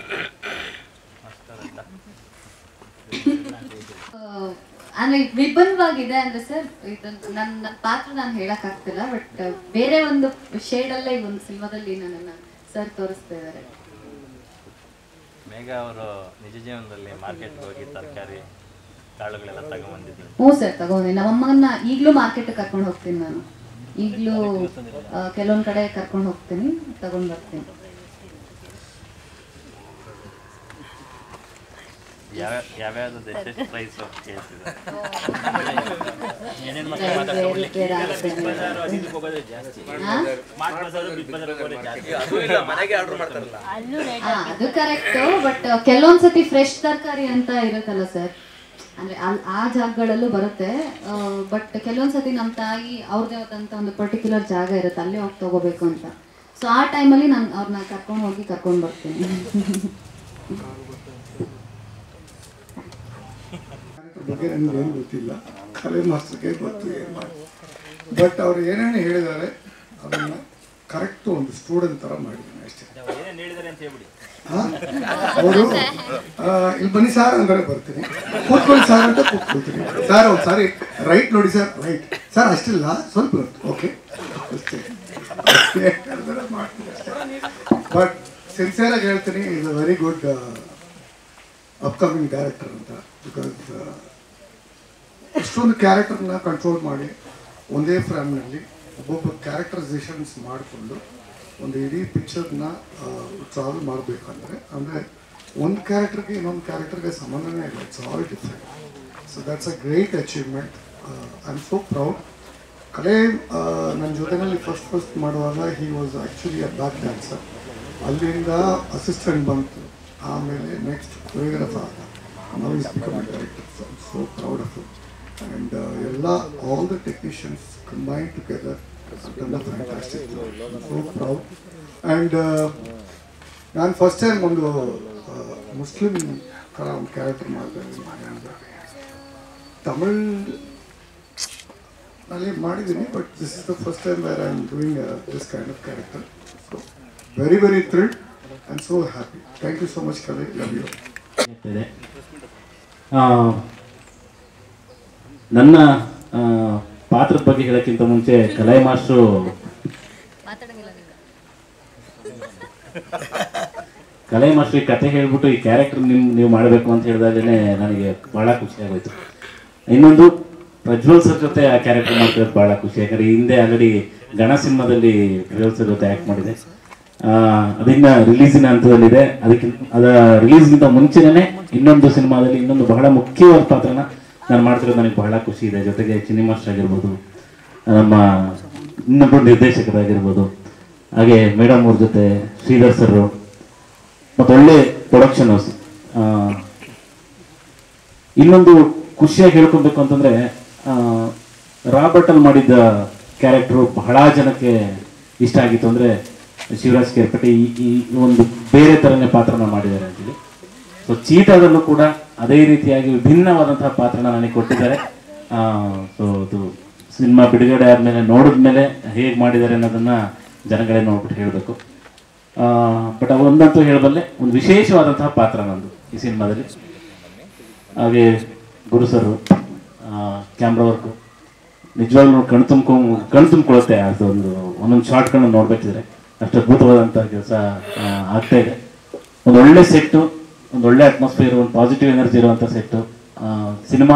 [SPEAKER 6] ಆ, ಅಂದ್ರೆ ವಿಭಿನ್ನವಾಗಿದೆ ಅಂದ್ರೆ ಸರ್ ಇದನ್ನ ನನ್ನ ನನ್ನ ಪಾತ್ರ ನಾನು ಹೇಳಕ್ ಆಗ್ತಿಲ್ಲ ಬಟ್ ಬೇರೆ ಒಂದು ಶೇಡ್ ಅಲ್ಲೇ ಈ ಒಂದು ಸಿನಿಮಾದಲ್ಲಿ ನನ್ನನ್ನ ಸರ್ ತೋರಿಸ್ತಾ ಇದ್ದಾರೆ
[SPEAKER 2] ಮೇಘ ಅವರು ನಿಜ ಜೀವನದಲ್ಲಿ ಮಾರ್ಕೆಟ್ಗೆ ಹೋಗಿ ತರಕಾರಿ ಕಾಳುಗಳೆಲ್ಲ ತಗೊಂಬಂದಿದ್ರು
[SPEAKER 6] ಹ್ಞೂ ಸರ್ ತಗೊಂಡಿ ನಮ್ಮಮ್ಮನ ಈಗಲೂ ಮಾರ್ಕೆಟ್ ಕರ್ಕೊಂಡು ಹೋಗ್ತೀನಿ ನಾನು ಈಗಲೂ ಕೆಲವೊಂದು ಕಡೆ ಕರ್ಕೊಂಡು ಹೋಗ್ತೀನಿ ತಗೊಂಡ್ ಬರ್ತೀನಿ
[SPEAKER 2] ಯಾವ ಯಾವ್ಯಾವ್ದು ಎಷ್ಟೆಷ್ಟು ಪ್ರೈಸು ಕೇಳ್ತಿದ್ದಾರೆ
[SPEAKER 6] ಬೇರೆ- ಬೇರೆ ಆಗ್ತದೆ. ಹಾ?
[SPEAKER 3] ಮನೆಗೆ ಆರ್ಡರ್ ಮಾಡ್ತಾರಲ್ಲ
[SPEAKER 6] ಹಾ, ಅದು ಕರೆಕ್ಟ್ ಬಟ್ ಕೆಲವೊಂದ್ಸತಿ ಫ್ರೆಶ್ ತರಕಾರಿ ಅಂತ ಇರುತ್ತಲ್ಲ ಸರ್ ಅಂದ್ರೆ ಅಲ್- ಆ ಜಾಗಗಳಲ್ಲೂ ಬರುತ್ತೆ ಬಟ್ ಕೆಲವೊಂದ್ಸತಿ ನಮ್ಮ ತಾಯಿ ಅವ್ರದೇ ಆದಂತ ಒಂದು ಪರ್ಟಿಕ್ಯುಲರ್ ಜಾಗ ಇರುತ್ತೆ ಅಲ್ಲೇ ಹೋಗಿ ತಗೋಬೇಕು ಅಂತ ಸೊ ಆ ಟೈಮಲ್ಲಿ ನಾನು ಅವ್ರನ್ನ ಕರ್ಕೊಂಡು ಹೋಗಿ ಕರ್ಕೊಂಡು ಬರ್ತೀನಿ
[SPEAKER 7] ಕ್ಯಾರೆಕ್ಟರ್ ಬಗ್ಗೆ ನನಗೆ ಏನು ಗೊತ್ತಿಲ್ಲ ಕಲೆ ಮಾಸ್ಟರ್ಗೆ ಗೊತ್ತು ಏನು ಮಾಡಿ ಬಟ್ ಅವ್ರು ಏನೇನು ಹೇಳಿದ್ದಾರೆ ಅದನ್ನು ಕರೆಕ್ಟು ಒಂದು ಸ್ಟೂಡೆಂಟ್ ಥರ ಮಾಡಿದ್ದೀನಿ ಅಷ್ಟೇ ಅವರು ಇಲ್ಲಿ ಬನ್ನಿ ಸಾರ್ ಅಂದರೆ ಬರ್ತೀನಿ ಕೂತ್ಕೊಳ್ಳಿ ಸಾರ್ ಅಂತ ಕೂತ್ಕೊಳ್ತೀನಿ ಸರ್ ಒಂದು ಸಾರಿ ರೈಟ್ ನೋಡಿ ಸರ್ ರೈಟ್ ಸರ್ ಅಷ್ಟಿಲ್ಲ ಸ್ವಲ್ಪ ಓಕೆ ಅಷ್ಟೇ ಮಾಡ್ತೀನಿ ಅಷ್ಟೇ ಬಟ್ ಸಿನ್ಸಿಯರಾಗಿ ಹೇಳ್ತೀನಿ is a very good upcoming director ಅಂತ ಬಿಕಾಸ್ ಇಷ್ಟೊಂದು ಕ್ಯಾರೆಕ್ಟರ್ನ ಕಂಟ್ರೋಲ್ ಮಾಡಿ ಒಂದೇ ಫ್ರೇಮ್ನಲ್ಲಿ ಒಬ್ಬೊಬ್ಬ ಕ್ಯಾರೆಕ್ಟರೈಸೇಷನ್ಸ್ ಮಾಡಿಕೊಂಡು ಒಂದು ಇಡೀ ಪಿಕ್ಚರ್ನ ಟ್ರಾವೆಲ್ ಮಾಡಬೇಕಂದ್ರೆ ಅಂದರೆ ಒಂದು ಕ್ಯಾರೆಕ್ಟರ್ಗೆ ಇನ್ನೊಂದು ಕ್ಯಾರೆಕ್ಟರ್ಗೆ ಸಂಬಂಧನೇ ಇಲ್ಲ it's all different so that's a great achievement I am so proud Kalai ನನ್ನ ಜೊತೆನಲ್ಲಿ ಫಸ್ಟ್ ಫಸ್ಟ್ ಮಾಡುವಾಗ he was actually a back dancer ಅಲ್ಲಿಂದ ಅಸಿಸ್ಟೆಂಟ್ ಬಂತು ಆಮೇಲೆ ನೆಕ್ಸ್ಟ್ ಕೊರಿಯೋಗ್ರಾಫರ್ ಆದ ನಾವು is become a director so proud of and ಎಲ್ಲ all the technicians combine together done a fantastic job. I'm so proud. And ನಾನು first time ಒಂದು Muslim ಥರ ಒಂದು ಕ್ಯಾರೆಕ್ಟರ್ ಮಾಡ್ತಾ ಇದ್ದೀನಿ ತಮಿಳ್ ನಲ್ಲಿ ಮಾಡಿದ್ದೀನಿ but this is the first time where I am doing this kind of character so very very thrilled and so happy thank you so much Kalai love you
[SPEAKER 8] ಇರ್ತದೆ ಆ, ನನ್ನ ಆ, ಪಾತ್ರದ ಬಗ್ಗೆ ಹೇಳೋಕ್ಕಿಂತ ಮುಂಚೆ ಕಲೈ ಮಾಸ್ಟ್ರು ಕಲೈ ಮಾಸ್ಟ್ರು ಈ ಕತೆ ಹೇಳ್ಬಿಟ್ಟು ಈ ಕ್ಯಾರೆಕ್ಟರ್ ನಿಮ್ ನೀವು ಮಾಡಬೇಕು ಅಂತ ಹೇಳಿದಾಗಲೇ ನನಗೆ ಬಹಳ ಖುಷಿ ಆಗೋಯ್ತು ಇನ್ನೊಂದು ಪ್ರಜ್ವಲ್ ಸರ್ ಜೊತೆ ಆ ಕ್ಯಾರೆಕ್ಟರ್ ಮಾಡ್ತಿರೋದು ಬಹಳ ಖುಷಿ ಯಾಕಂದ್ರೆ ಈ ಹಿಂದೆ ಆಲ್ರೆಡಿ ಗಣ ಸಿನಿಮಾದಲ್ಲಿ ಪ್ರಜ್ವಲ್ ಸರ್ ಜೊತೆ ಆ್ಯಕ್ಟ್ ಮಾಡಿದೆ ಆ, ಅದಿನ್ನ ರಿಲೀಸಿನ ಹಂತದಲ್ಲಿದೆ ಅದಕ್ಕಿಂತ ಅದ ರಿಲೀಸ್ಗಿಂತ ಮುಂಚೆನೇ ಇನ್ನೊಂದು ಸಿನಿಮಾದಲ್ಲಿ ಇನ್ನೊಂದು ಬಹಳ ಮುಖ್ಯವಾದ ಪಾತ್ರನ ನಾನು ಮಾಡ್ತಿರೋದು ನನಗೆ ಬಹಳ ಖುಷಿ ಇದೆ ಜೊತೆಗೆ ಚಿನ್ನಿ ಮಾಸ್ಟರ್ ಆಗಿರ್ಬೋದು ನಮ್ಮ ಇನ್ನೊಬ್ಬರು ನಿರ್ದೇಶಕರಾಗಿರ್ಬೋದು ಹಾಗೆ ಮೇಡಮ್ ಅವ್ರ ಜೊತೆ ಶ್ರೀಧರ್ ಸರ್ ಮತ್ತು ಒಳ್ಳೆ ಪ್ರೊಡಕ್ಷನ್ ಹೌಸ್ ಇನ್ನೊಂದು ಖುಷಿಯಾಗಿ ಹೇಳ್ಕೊಬೇಕು ಅಂತಂದ್ರೆ ಆ, ರಾಬರ್ಟ್ ಅಲ್ಲಿ ಮಾಡಿದ್ದ ಕ್ಯಾರೆಕ್ಟರ್ ಬಹಳ ಜನಕ್ಕೆ ಇಷ್ಟ ಆಗಿತ್ತು ಅಂದ್ರೆ ಶಿವರಾಜ್ ಕೇರ್ಪಟ್ಟಿ ಈ ಈ ಒಂದು ಬೇರೆ ತರನೇ ಪಾತ್ರನ ಮಾಡಿದ್ದಾರೆ ಅಂತೇಳಿ ಸೊ ಚೀಟಾದಲ್ಲೂ ಕೂಡ ಅದೇ ರೀತಿಯಾಗಿ ವಿಭಿನ್ನವಾದಂತಹ ಪಾತ್ರನ ನನಗೆ ಕೊಟ್ಟಿದ್ದಾರೆ ಸೊ ಅದು ಸಿನಿಮಾ ಬಿಡುಗಡೆ ಆದ್ಮೇಲೆ ನೋಡಿದ್ಮೇಲೆ ಹೇಗೆ ಮಾಡಿದ್ದಾರೆ ಅನ್ನೋದನ್ನ ಜನಗಳೇ ನೋಡ್ಬಿಟ್ಟು ಹೇಳಬೇಕು ಬಟ್ ಒಂದಂತೂ ಹೇಳಬಲ್ಲೆ ಒಂದು ವಿಶೇಷವಾದಂತಹ ಪಾತ್ರ ನಂದು ಈ ಸಿನಿಮಾದಲ್ಲಿ ಹಾಗೆ ಗುರು ಸರ್ ಕ್ಯಾಮ್ರಾ ವರ್ಕು ನಿಜವಾಗ್ಲೂ ಕಣ್ ತುಂಬ್ಕೊ ಕಣ್ ತುಂಬ್ಕೊಳುತ್ತೆ ಅದು ಒಂದು ಒಂದೊಂದು ಶಾರ್ಟ್ಗಳನ್ನ ನೋಡ್ಬೇಕಿದ್ರೆ ಅಷ್ಟು ಅದ್ಭುತವಾದಂಥ ಕೆಲಸ ಆಗ್ತಾ ಇದೆ ಒಂದು ಒಳ್ಳೆ ಸೆಟ್ಟು ಒಂದು ಒಳ್ಳೆ ಅಟ್ಮಾಸ್ಫಿಯರ್ ಒಂದು ಪಾಸಿಟಿವ್ ಎನರ್ಜಿ ಇರುವಂಥ ಸೆಟ್ಟು ಸಿನಿಮಾ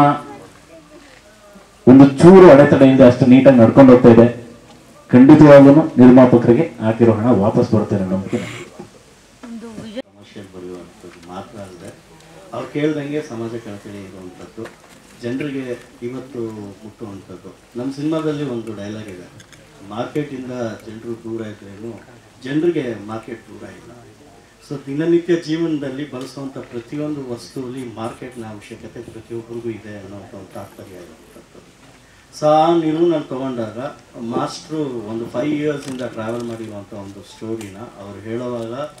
[SPEAKER 8] ಒಂದು ಚೂರು ಅಡೆತಡೆಯಿಂದ ಅಷ್ಟು ನೀಟಾಗಿ ನಡ್ಕೊಂಡು ಹೋಗ್ತಾ ಇದೆ ಖಂಡಿತವಾಗ್ಲೂ ನಿರ್ಮಾಪಕರಿಗೆ ಹಾಕಿರೋ ಹಣ ವಾಪಸ್ ಬರುತ್ತೆ ಅನ್ನೋ ನಂಬಿಕೆ ನನಗಿದೆ.
[SPEAKER 9] ಸಮಸ್ಯೆ ಬರೆಯುವಂಥದ್ದು ಮಾತ್ರ ಅಲ್ಲದೆ ಅವ್ರು ಕೇಳ್ದಂಗೆ ಸಮಾಜ ಕಳಕಳಿ ಇರುವಂಥದ್ದು ಜನರಿಗೆ ಇವತ್ತು ಮುಟ್ಟುವಂಥದ್ದು ನಮ್ಮ ಸಿನಿಮಾದಲ್ಲಿ ಒಂದು ಡೈಲಾಗ್ ಇದೆ ಮಾರ್ಕೆಟಿಂದ ಜನರು ದೂರ ಇದ್ರೇನು ಜನರಿಗೆ ಮಾರ್ಕೆಟ್ ದೂರ ಇಲ್ಲ ಸೊ ದಿನನಿತ್ಯ ಜೀವನದಲ್ಲಿ ಬಳಸುವಂಥ ಪ್ರತಿಯೊಂದು ವಸ್ತುವಲ್ಲಿ ಮಾರ್ಕೆಟ್ನ ಅವಶ್ಯಕತೆ ಪ್ರತಿಯೊಬ್ಬರಿಗೂ ಇದೆ ಅನ್ನೋಂಥ ಒಂದು ತಾತ್ಪರ್ಯ ಇರುವಂಥದ್ದು ಸೊ ಆ ನಿಲುವು ನಾನು ತೊಗೊಂಡಾಗ ಮಾಸ್ಟ್ರು ಒಂದು ಫೈವ್ ಇಯರ್ಸಿಂದ ಟ್ರಾವೆಲ್ ಮಾಡಿರುವಂಥ ಒಂದು ಸ್ಟೋರಿನ ಅವ್ರು ಹೇಳುವಾಗ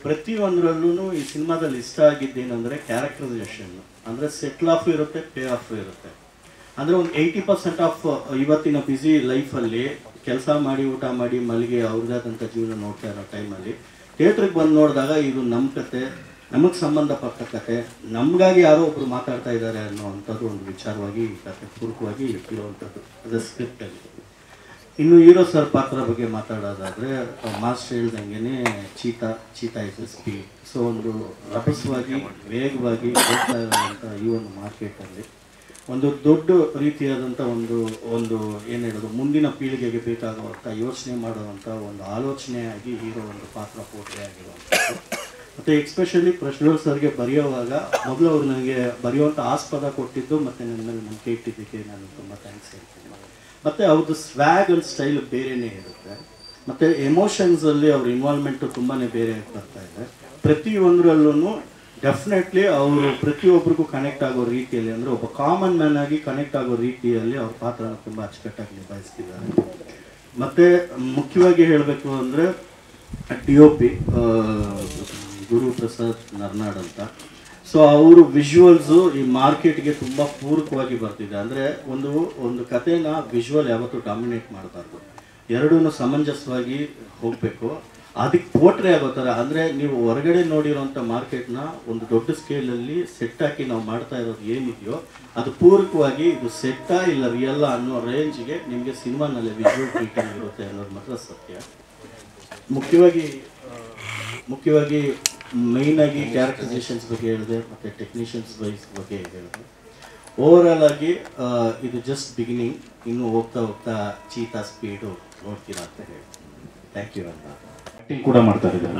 [SPEAKER 9] ಪ್ರತಿಯೊಂದರಲ್ಲೂ ಈ ಸಿನಿಮಾದಲ್ಲಿ ಇಷ್ಟ ಆಗಿದ್ದೇನೆಂದರೆ ಕ್ಯಾರೆಕ್ಟರೈಸೇಷನ್ ಅಂದರೆ ಸೆಟ್ಲ್ ಆಫ್ ಇರುತ್ತೆ ಪೇ ಆಫ್ ಇರುತ್ತೆ ಅಂದರೆ ಒಂದು ಏಯ್ಟಿ ಪರ್ಸೆಂಟ್ ಆಫ್ ಇವತ್ತಿನ ಬ್ಯುಸಿ ಲೈಫಲ್ಲಿ ಕೆಲಸ ಮಾಡಿ ಊಟ ಮಾಡಿ ಮಲ್ಲಿಗೆ ಅವ್ರದ್ದಾದಂಥ ಜೀವನ ನೋಡ್ತಾ ಇರೋ ಟೈಮಲ್ಲಿ ಥಿಯೇಟ್ರಿಗೆ ಬಂದು ನೋಡಿದಾಗ ಇದು ನಮ್ಮ ಕತೆ ನಮಗೆ ಸಂಬಂಧಪಟ್ಟ ಕತೆ ನಮಗಾಗಿ ಯಾರೋ ಒಬ್ರು ಮಾತಾಡ್ತಾ ಇದ್ದಾರೆ ಅನ್ನೋ ಅಂಥದ್ದು ಒಂದು ವಿಚಾರವಾಗಿ ಈ ಕತೆ ಪೂರ್ವಕವಾಗಿ ಇರುವಂಥದ್ದು ಅದು ಸ್ಕ್ರಿಪ್ಟಲ್ಲಿ ಇನ್ನು ಹೀರೋ ಸರ್ ಪಾತ್ರ ಬಗ್ಗೆ ಮಾತಾಡೋದಾದ್ರೆ ಮಾಸ್ಟರ್ ಹೇಳ್ದಂಗೆ Cheetah Cheetah is speed so ಒಂದು ರಭಸವಾಗಿ ವೇಗವಾಗಿ ಹೋಗ್ತಾ ಇರುವಂಥ ಈ ಒಂದು ಮಾರ್ಕೆಟಲ್ಲಿ ಒಂದು ದೊಡ್ಡ ರೀತಿಯಾದಂಥ ಒಂದು ಒಂದು ಏನು ಹೇಳೋದು ಮುಂದಿನ ಪೀಳಿಗೆಗೆ ಬೇಕಾಗುವಂಥ ಯೋಚನೆ ಮಾಡುವಂಥ ಒಂದು ಆಲೋಚನೆಯಾಗಿ ಹೀರೋ ಒಂದು ಪಾತ್ರ ಪೋಟ್ರೆ ಆಗಿರುವಂಥದ್ದು ಮತ್ತು ಎಕ್ಸ್ಪೆಷಲಿ ಪ್ರಶ್ನೋಲ್ ಸರ್ಗೆ ಬರೆಯೋವಾಗ ಮೊದಲು ಅವ್ರು ನನಗೆ ಬರೆಯುವಂಥ ಆಸ್ಪದ ಕೊಟ್ಟಿದ್ದು ಮತ್ತು ನನ್ನ ಮೇಲೆ ನಂಬಿಕೆ ಇಟ್ಟಿದ್ದಕ್ಕೆ ನಾನು ತುಂಬ ಥ್ಯಾಂಕ್ಸ್ ಹೇಳ್ತೀನಿ ಮತ್ತು ಅವ್ರದ್ದು ಸ್ವ್ಯಾಗ್ ಅಂಡ್ ಸ್ಟೈಲ್ ಬೇರೆಯೇ ಇರುತ್ತೆ ಮತ್ತು ಎಮೋಷನ್ಸಲ್ಲಿ ಅವ್ರ ಇನ್ವಾಲ್ವ್ಮೆಂಟು ತುಂಬಾ ಬೇರೆ ಬರ್ತಾ ಇದೆ ಪ್ರತಿಯೊಂದರಲ್ಲೂ ಡೆಫಿನೆಟ್ಲಿ ಅವರು ಪ್ರತಿಯೊಬ್ಬರಿಗೂ ಕನೆಕ್ಟ್ ಆಗೋ ರೀತಿಯಲ್ಲಿ ಅಂದರೆ ಒಬ್ಬ ಕಾಮನ್ ಮ್ಯಾನ್ ಆಗಿ ಕನೆಕ್ಟ್ ಆಗೋ ರೀತಿಯಲ್ಲಿ ಅವ್ರ ಪಾತ್ರನ ತುಂಬ ಅಚ್ಚುಕಟ್ಟಾಗಿ ನಿಭಾಯಿಸ್ತಿದ್ದಾರೆ ಮತ್ತು ಮುಖ್ಯವಾಗಿ ಹೇಳಬೇಕು ಅಂದರೆ D O P Guru Prasad Narnad ಅಂತ ಸೊ ಅವರು ವಿಜುವಲ್ಸು ಈ ಮಾರ್ಕೆಟ್ಗೆ ತುಂಬ ಪೂರಕವಾಗಿ ಬರ್ತಿದೆ ಅಂದರೆ ಒಂದು ಒಂದು ಕಥೆನ ವಿಜುವಲ್ ಯಾವತ್ತೂ ಡಾಮಿನೇಟ್ ಮಾಡಬಾರ್ದು ಎರಡೂ ಸಮಂಜಸವಾಗಿ ಹೋಗಬೇಕು ಅದಕ್ಕೆ ಪೋಟ್ರೆ ಆಗೋ ಥರ ಅಂದರೆ ನೀವು ಹೊರಗಡೆ ನೋಡಿರೋಂಥ ಮಾರ್ಕೆಟ್ನ ಒಂದು ದೊಡ್ಡ ಸ್ಕೇಲಲ್ಲಿ ಸೆಟ್ ಹಾಕಿ ನಾವು ಮಾಡ್ತಾ ಇರೋದು ಏನಿದೆಯೋ ಅದು ಪೂರಕವಾಗಿ ಇದು ಸೆಟ್ಟಾ ಇಲ್ಲ ರಿಯಲ್ಲ ಅನ್ನೋ ರೇಂಜ್ಗೆ ನಿಮಗೆ ಸಿನಿಮಾನಲ್ಲಿ ವಿಜುವಲ್ ಟ್ರೀಟಿಂಗ್ ಇರುತ್ತೆ ಅನ್ನೋದು ಮಾತ್ರ ಸತ್ಯ ಮುಖ್ಯವಾಗಿ ಆ, ಮುಖ್ಯವಾಗಿ ಮೈನ್ ಆಗಿ ಕ್ಯಾರೆಕ್ಟರೈಸೇಷನ್ಸ್ ಬಗ್ಗೆ ಹೇಳಿದೆ ಮತ್ತು ಟೆಕ್ನಿಷಿಯನ್ಸ್ ವೈಸ್ ಬಗ್ಗೆ ಹೇಳಿದೆ ಓವರಾಲ್ ಆಗಿ ಆ, ಇದು ಜಸ್ಟ್ ಬಿಗಿನಿಂಗ್ ಇನ್ನು ಹೋಗ್ತಾ ಹೋಗ್ತಾ ಚೀತಾ ಸ್ಪೀಡು ನೋಡ್ತೀರಾ ಅಂತ ಹೇಳಿ ಥ್ಯಾಂಕ್ ಯು ಅಂತ
[SPEAKER 8] ಆಕ್ಟಿಂಗ್ ಕೂಡ ಮಾಡ್ತಾ ಇದ್ದಾರೆ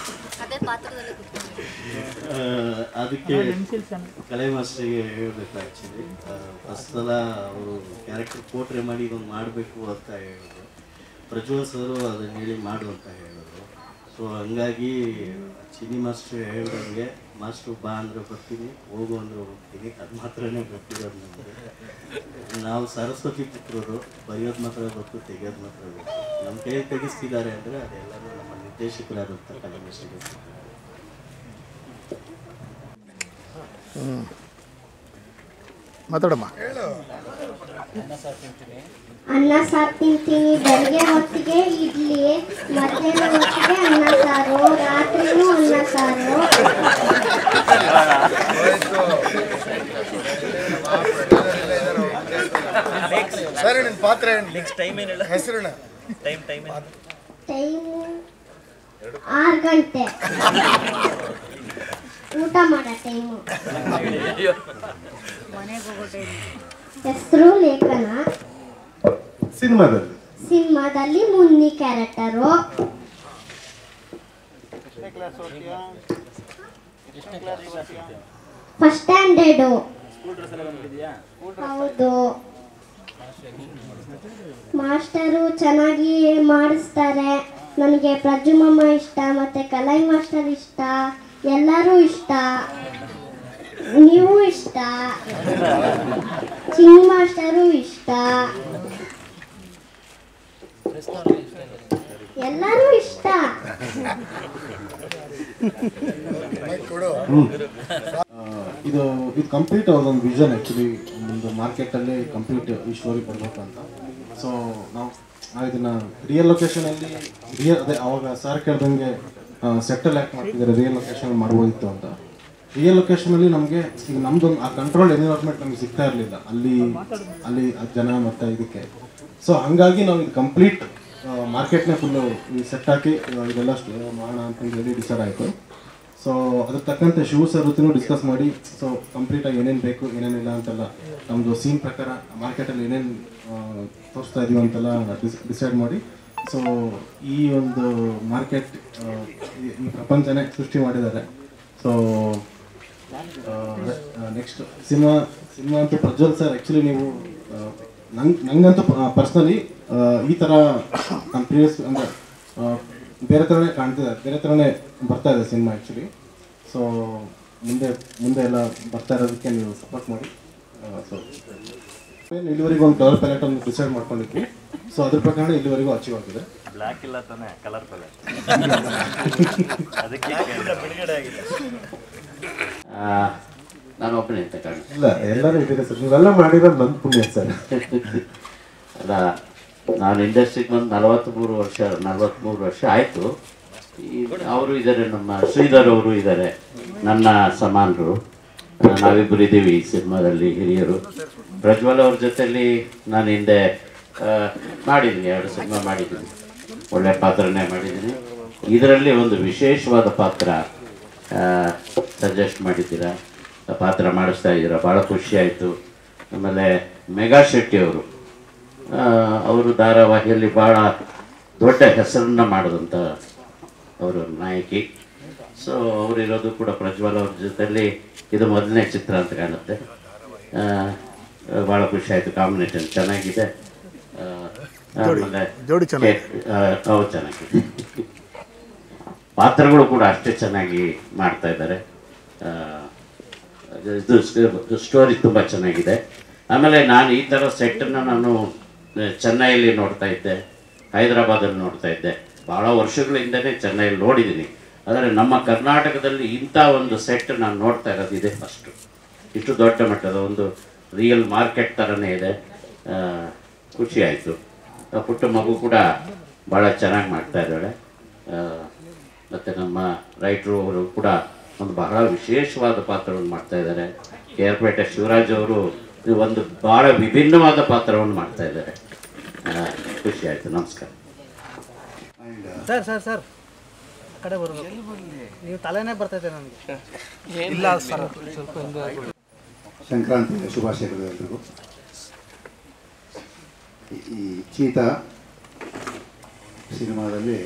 [SPEAKER 9] ಆ, ಅದಕ್ಕೆ ಕಲೆ ಮಾಸ್ಟರ್ಗೆ ಹೇಳ್ಬೇಕು ಆ್ಯಕ್ಚುಲಿ ಫಸ್ಟ್ ಸಲ ಅವರು ಕ್ಯಾರೆಕ್ಟರ್ ಪೋಟ್ರೆ ಮಾಡಿ ಇದೊಂದು ಮಾಡಬೇಕು ಅಂತ ಹೇಳಿದ್ರು ಪ್ರಜ್ವಲ್ ಸರು ಅದನ್ನ ಹೇಳಿ ಮಾಡು ಅಂತ ಹೇಳಿದ್ರು ಸೊ ಹಂಗಾಗಿ ಚಿನ್ನಿ ಮಾಸ್ಟ್ರು ಹೇಳ್ದಂಗೆ ಮಾಸ್ಟ್ರು ಬಾ ಅಂದ್ರೆ ಬರ್ತೀನಿ ಹೋಗು ಅಂದ್ರೆ ಹೋಗ್ತೀನಿ ಅದು ಮಾತ್ರನೇ ಗೊತ್ತಿರೋದು ನಮಗೆ ನಾವು ಸರಸ್ವತಿ ಪುತ್ರರು ಬರೆಯೋದು ಮಾತ್ರ ಗೊತ್ತು ತೆಗೆಯೋದು ಮಾತ್ರ ಗೊತ್ತು ನಮ್ಮ ಕೈ ತೆಗಿಸ್ತಿದ್ದಾರೆ ಅಂದರೆ ಅದೆಲ್ಲರೂ ನಮ್ಮ ನಿರ್ದೇಶಕರಾದಂಥ ಕಲೆ ಮಾಸ್ಟರ್ಗೆ ಗೊತ್ತು.
[SPEAKER 10] ಮಾತಾಡಮ್ಮ
[SPEAKER 11] ಅನ್ನ ಸಾರು ತಿಂತೀನಿ ಬೆಳಗ್ಗೆ ಹೊತ್ತಿಗೆ ಇಡ್ಲಿ ಮಧ್ಯಾಹ್ನ ಹೊತ್ತಿಗೆ ಅನ್ನ ಸಾರು ರಾತ್ರಿನೂ ಅನ್ನ ಸಾರು
[SPEAKER 10] ಸರಿ ನಿನ್ನ ಪಾತ್ರ ನೆಕ್ಸ್ಟ್ ಟೈಮ್ ಏನಿಲ್ಲ ಹೆಸರು ಟೈಮ್ ಟೈಮ್
[SPEAKER 11] ಟೈಮು ಆರು ಗಂಟೆ ಊಟ ಮಾಡೋ ಟೈಮು ಹೆಸರು ಲೇಖನ
[SPEAKER 1] ಸಿನಿಮಾದಲ್ಲಿ
[SPEAKER 11] ಸಿನಿಮಾದಲ್ಲಿ ಮುನ್ನಿ ಕ್ಯಾರೆಕ್ಟರು
[SPEAKER 4] ಎಷ್ಟನೇ ಕ್ಲಾಸ್ ಓದ್ತೀಯಾ ಎಷ್ಟನೇ ಕ್ಲಾಸ್ ಓದ್ತೀಯಾ
[SPEAKER 11] ಫಸ್ಟ್ ಸ್ಟ್ಯಾಂಡರ್ಡು
[SPEAKER 4] ಸ್ಕೂಲ್ ಡ್ರೆಸ್ ಎಲ್ಲ ಬಂದ್ಬಿಟ್ಟಿದ್ಯಾ
[SPEAKER 11] ಹೌದು ಮಾಸ್ಟರು ಚೆನ್ನಾಗಿ ಮಾಡಿಸ್ತಾರೆ ನನಗೆ ಪ್ರಜುಮಮ್ಮ ಇಷ್ಟ ಮತ್ತೆ ಕಲೈ ಮಾಸ್ಟರ್ ಇಷ್ಟ ಎಲ್ಲರೂ ಇಷ್ಟ ನೀವು ಇಷ್ಟ ಚಿನ್ನಿ ಮಾಸ್ಟರು ಇಷ್ಟ ಎಲ್ಲರೂ ಇಷ್ಟ
[SPEAKER 12] ಆ, ಇದು ಇದು ಕಂಪ್ಲೀಟ್ ಅವ್ರದೊಂದು ವಿಷನ್ ಆ್ಯಕ್ಚುಲಿ ಒಂದು ಮಾರ್ಕೆಟಲ್ಲಿ ಕಂಪ್ಲೀಟ್ ಈ ಸ್ಟೋರಿ ಕೊಡಬೇಕು ಅಂತ ಸೊ ನಾವು ಆ, ಇದನ್ನ ರಿಯಲ್ ಲೊಕೇಶನಲ್ಲಿ ರಿಯಲ್ ಅದೇ ಅವಾಗ ಸರ್ ಕೇಳ್ದಂಗೆ ಸೆಟ್ಟಲ್ ಯಾಕೆ ಮಾಡ್ತಿದ್ದಾರೆ ರಿಯಲ್ ಲೊಕೇಶನ್ ಮಾಡ್ಬೋದಿತ್ತು ಅಂತ ರಿಯಲ್ ಲೊಕೇಶನಲ್ಲಿ ನಮಗೆ ಈಗ ನಮ್ದೊಂದು ಆ ಕಂಟ್ರೋಲ್ ಎನ್ವಿರಾನ್ಮೆಂಟ್ ನಮಗೆ ಸಿಗ್ತಾ ಇರಲಿಲ್ಲ ಅಲ್ಲಿ ಅಲ್ಲಿ ಆ ಜನ ಮತ್ತು ಇದಕ್ಕೆ ಸೊ ಹಾಗಾಗಿ ನಾವು ಇದು ಕಂಪ್ಲೀಟ್ ಮಾರ್ಕೆಟ್ನೇ ಫುಲ್ಲು ಸೆಟ್ ಹಾಕಿ ಆ, ಇದೆಲ್ಲ ಸ್ಟ್- ಮಾಡೋಣ ಅಂತ ಹೇಳಿ ಡಿಸೈಡ್ ಆಯಿತು ಸೊ ಅದ್ರ ತಕ್ಕಂತೆ ಶಿವ ಸರ್ ಜೊತೆನೂ ಡಿಸ್ಕಸ್ ಮಾಡಿ ಸೊ ಕಂಪ್ಲೀಟಾಗಿ ಏನೇನು ಬೇಕು ಏನೇನಿಲ್ಲ ಅಂತೆಲ್ಲ ನಮ್ಮದು ಸೀನ್ ಪ್ರಕಾರ ಮಾರ್ಕೆಟಲ್ಲಿ ಏನೇನು ತೋರಿಸ್ತಾ ಇದೀವಿ ಅಂತೆಲ್ಲ ಡಿಸೈಡ್ ಮಾಡಿ ಸೊ ಈ ಒಂದು ಮಾರ್ಕೆಟ್ ಈ ಪ್ರಪಂಚನೇ ಸೃಷ್ಟಿ ಮಾಡಿದ್ದಾರೆ ಸೊ ನೆಕ್ಸ್ಟ್ ಸಿನಿಮಾ ಸಿನಿಮಾ ಅಂತೂ ಪ್ರಜ್ವಲ್ ಸರ್ ಆ್ಯಕ್ಚುಲಿ ನೀವು ನಂಗೆ ನಂಗಂತೂ ಪರ್ಸ್ನಲಿ ಈ ಥರ ನಮ್ಮ ಪ್ರೀವಿಯಸ್ ಅಂದರೆ ಬೇರೆ ಥರನೇ ಕಾಣ್ತಿದೆ ಬೇರೆ ಥರನೇ ಬರ್ತಾ ಇದೆ ಸಿನಿಮಾ ಆ್ಯಕ್ಚುಲಿ ಸೊ ಮುಂದೆ ಮುಂದೆ ಎಲ್ಲ ಬರ್ತಾ ಇರೋದಕ್ಕೆ ನೀವು ಸಪೋರ್ಟ್ ಮಾಡಿ ಸೊ ಇಲ್ಲಿವರೆಗೆ ಒಂದು ಡಬಲ್ ಪ್ಯಾಲೆಟ್ ಒಂದು ಡಿಸೈಡ್ ಮಾಡ್ಕೊಂಡಿದ್ವಿ ಸೊ ಅದ್ರ ಪ್ರಕಾರ ಇಲ್ಲಿವರೆಗೂ ಅಚೀವ್ ಆಗಿದೆ
[SPEAKER 2] ಬ್ಲ್ಯಾಕ್ ಇಲ್ಲ ತಾನೆ ಕಲರ್ ಕಲರ್ ಅದಕ್ಕೆ
[SPEAKER 10] ಬಿಡುಗಡೆ ಆಗಿದೆ
[SPEAKER 13] ನಾನು ಒಬ್ಬನೇ ಅಂತ ಕಾಣು
[SPEAKER 1] ಇಲ್ಲ ಎಲ್ಲರೂ ಇದ್ದೀರಾ ಸರ್ ನೀವೆಲ್ಲ ಮಾಡಿರೋದು ನನ್ನ ಪುಣ್ಯ ಸರ್
[SPEAKER 13] ಅಲ್ಲ ನಾನು ಇಂಡಸ್ಟ್ರಿಗೆ ಬಂದು ನಲವತ್ತ್ಮೂರು ವರ್ಷ ನಲವತ್ತ್ಮೂರು ವರ್ಷ ಆಯಿತು ಅವರು ಇದ್ದಾರೆ ನಮ್ಮ ಶ್ರೀಧರ್ ಅವರು ಇದ್ದಾರೆ ನನ್ನ ಸಮಾನರು ಆ, ನಾವಿಬ್ಬರು ಇದ್ದೀವಿ ಈ ಸಿನಿಮಾದಲ್ಲಿ ಹಿರಿಯರು ಪ್ರಜ್ವಲ್ ಅವ್ರ ಜೊತೆಲಿ ನಾನು ಹಿಂದೆ ಆ, ಮಾಡಿದ್ದೀನಿ ಎರಡು ಸಿನಿಮಾ ಮಾಡಿದ್ದೀನಿ ಒಳ್ಳೆ ಪಾತ್ರನೇ ಮಾಡಿದ್ದೀನಿ ಇದರಲ್ಲಿ ಒಂದು ವಿಶೇಷವಾದ ಪಾತ್ರ ಸಜೆಸ್ಟ್ ಮಾಡಿದ್ದೀರಾ ಆ ಪಾತ್ರ ಮಾಡಿಸ್ತಾ ಇದ್ದೀರಾ ಭಾಳ ಖುಷಿ ಆಯಿತು ಆಮೇಲೆ ಮೆಗಾ ಶೆಟ್ಟಿ ಅವರು ಅವರು ಧಾರಾವಾಹಿಯಲ್ಲಿ ಭಾಳ ದೊಡ್ಡ ಹೆಸರನ್ನ ಮಾಡಿದಂಥ ಅವರು ನಾಯಕಿ ಸೊ ಅವರಿರೋದು ಕೂಡ ಪ್ರಜ್ವಲ್ ಅವ್ರ ಜೊತೆಲಿ ಇದು ಮೊದಲನೇ ಚಿತ್ರ ಅಂತ ಕಾಣುತ್ತೆ ಭಾಳ ಖುಷಿ ಆಯಿತು ಕಾಂಬಿನೇಷನ್ ಚೆನ್ನಾಗಿದೆ ಆ, ಆಮೇಲೆ
[SPEAKER 10] ಜೋಡಿ ಚೆನ್ನಾಗಿದೆ.
[SPEAKER 13] ಆ, ಹೌದು ಚೆನ್ನಾಗಿದೆ ಪಾತ್ರಗಳು ಕೂಡ ಅಷ್ಟೇ ಚೆನ್ನಾಗಿ ಮಾಡ್ತಾ ಇದ್ದಾರೆ ಆ, ಇದು ಸ್ಟೋರಿ ತುಂಬ ಚೆನ್ನಾಗಿದೆ ಆಮೇಲೆ ನಾನು ಈ ಥರ ಸೆಟ್ಟನ್ನು ನಾನು ಆ, ಚೆನ್ನೈಯಲ್ಲಿ ನೋಡ್ತಾ ಇದ್ದೆ ಹೈದರಾಬಾದಲ್ಲಿ ನೋಡ್ತಾ ಇದ್ದೆ ಭಾಳ ವರ್ಷಗಳಿಂದನೇ ಚೆನ್ನೈಯಲ್ಲಿ ನೋಡಿದ್ದೀನಿ ಆದರೆ ನಮ್ಮ ಕರ್ನಾಟಕದಲ್ಲಿ ಇಂಥ ಒಂದು ಸೆಟ್ ನಾನು ನೋಡ್ತಾ ಇರೋದು ಇದೆ ಫಸ್ಟು ಇಷ್ಟು ದೊಡ್ಡ ಮಟ್ಟದ ಒಂದು ರಿಯಲ್ ಮಾರ್ಕೆಟ್ ಥರನೇ ಇದೆ ಆ, ಖುಷಿ ಆಯಿತು ಆ ಪುಟ್ಟ ಮಗು ಕೂಡ ಭಾಳ ಚೆನ್ನಾಗಿ ಮಾಡ್ತಾ ಇದ್ದಾಳೆ ಆ, ಮತ್ತು ನಮ್ಮ ರೈಟ್ರು ಅವರು ಕೂಡ ಒಂದು ಬಹಳ ವಿಶೇಷವಾದ ಪಾತ್ರವನ್ನು ಮಾಡ್ತಾ ಇದ್ದಾರೆ ಕೇರ್ಪೇಟೆ ಶಿವರಾಜ್ ಅವರು ಒಂದು ಬಹಳ ವಿಭಿನ್ನವಾದ ಪಾತ್ರವನ್ನು ಮಾಡ್ತಾ ಇದ್ದಾರೆ ಆ, ಖುಷಿ ಆಯಿತು ನಮಸ್ಕಾರ
[SPEAKER 14] ಸರ್ ಸರ್ ಸರ್ ಆ ಕಡೆ ಬರ್ಬೇಕು ನೀವು ತಲೆನೇ ಬರ್ತೈತೆ ನನಗೆ ಇಲ್ಲ ಸರ್ ಸ್ವಲ್ಪ ಹಿಂದೆ ಆಗ್ಬಿಡಿ.
[SPEAKER 15] ಸಂಕ್ರಾಂತಿಯ ಶುಭಾಶಯಗಳು ಎಲ್ರಿಗೂ ಈ- ಈ ಚೀತಾ ಸಿನಿಮಾದಲ್ಲಿ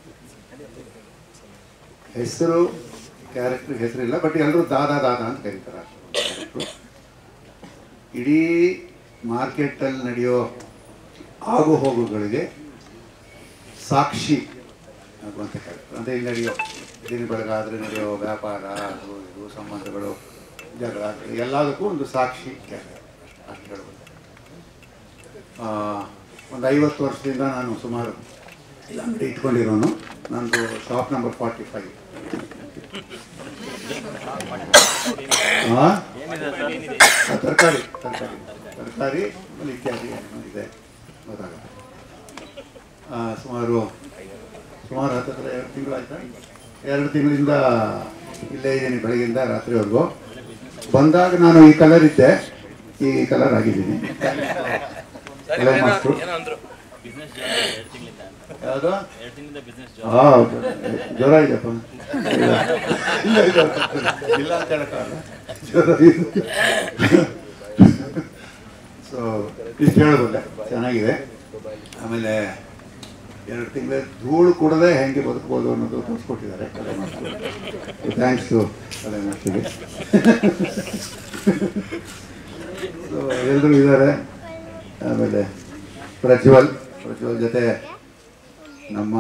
[SPEAKER 15] ಹೆಸರು ಕ್ಯಾರೆಕ್ಟರ್ ಹೆಸರಿಲ್ಲ ಬಟ್ ಎಲ್ಲರೂ ದಾದಾ ದಾದಾ ಅಂತ ಕರೀತಾರೆ character. ಇಡೀ ಮಾರ್ಕೆಟಲ್ಲಿ ನಡೆಯೋ ಆಗು ಹೋಗುಗಳಿಗೆ ಸಾಕ್ಷಿ ಆಗುವಂಥ ಕ್ಯಾರೆಕ್ಟರ್ ಅಂದರೆ ಇಲ್ಲಿ ನಡೆಯೋ ದಿನ ಬೆಳಗಾದರೆ ನಡೆಯೋ ವ್ಯಾಪಾರ ಅದು ಇದು ಸಂಬಂಧಗಳು ಜಗಳ ಎಲ್ಲದಕ್ಕೂ ಒಂದು ಸಾಕ್ಷಿ ಕ್ಯಾರೆಕ್ಟರ್ ಅಷ್ಟು ಹೇಳ್ಬೋದು ಆ, ಒಂದು ಐವತ್ತು ವರ್ಷದಿಂದ ನಾನು ಸುಮಾರು ಈ ಅಂಗಡಿ ಇಟ್ಕೊಂಡಿರೋನು ನಂದು ಶಾಪ್ ನಂಬರ್ ಫಾರ್ಟಿ ಫೈವ್ ತರಕಾರಿ ತರಕಾರಿ ತರಕಾರಿ ಆಮೇಲೆ ಇತ್ಯಾದಿ ಏನೋ ಇದೆ ಗೊತ್ತಾಗುತ್ತೆ ಆ, ಸುಮಾರು ಸುಮಾರು ಹತ್ತಿರ ಎರಡು ತಿಂಗಳು ಆಯ್ತಾ ಎರಡು ತಿಂಗಳಿಂದ ಇಲ್ಲೇ ಇದ್ದೀನಿ ಬೆಳಗಿಂದ ರಾತ್ರಿವರೆಗೂ ಬಂದಾಗ ನಾನು ಈ ಕಲರ್ ಇದ್ದೆ ಈ ಕಲರ್ ಆಗಿದ್ದೀನಿ ಹಲೋ ಮಾಸ್ಟ್ರು ಯಾವುದು ಹಾ ಹೌದು. ಜ್ವರ ಇದೆಯಪ್ಪ ಇಲ್ಲ ಇಲ್ಲ, ಇಲ್ಲ, ಇಲ್ಲ ಅಂತ ಹೇಳಕ್ಕಾಗಲ್ಲ ಜ್ವರ ಇದೆ ಸೊ ಇಷ್ಟು ಹೇಳ್ಬೋದೆ ಚೆನ್ನಾಗಿದೆ ಆಮೇಲೆ ಎರಡು ತಿಂಗಳ ಧೂಳು ಕೂಡದೆ ಹೆಂಗೆ ಬದುಕ್ಬೋದು ಅನ್ನೋದು ತೋರಿಸ್ಕೊಟ್ಟಿದ್ದಾರೆ ಕಲೆ ಮಾಸ್ಟರ್ ಥ್ಯಾಂಕ್ಸ್ ಟು ಕಲೆ ಮಾಸ್ಟರ್ಗೆ ಸೊ ಎಲ್ಲರೂ ಇದ್ದಾರೆ ಆಮೇಲೆ ಪ್ರಜ್ವಲ್ ಪ್ರಜ್ವಲ್ ಜೊತೆ ನಮ್ಮ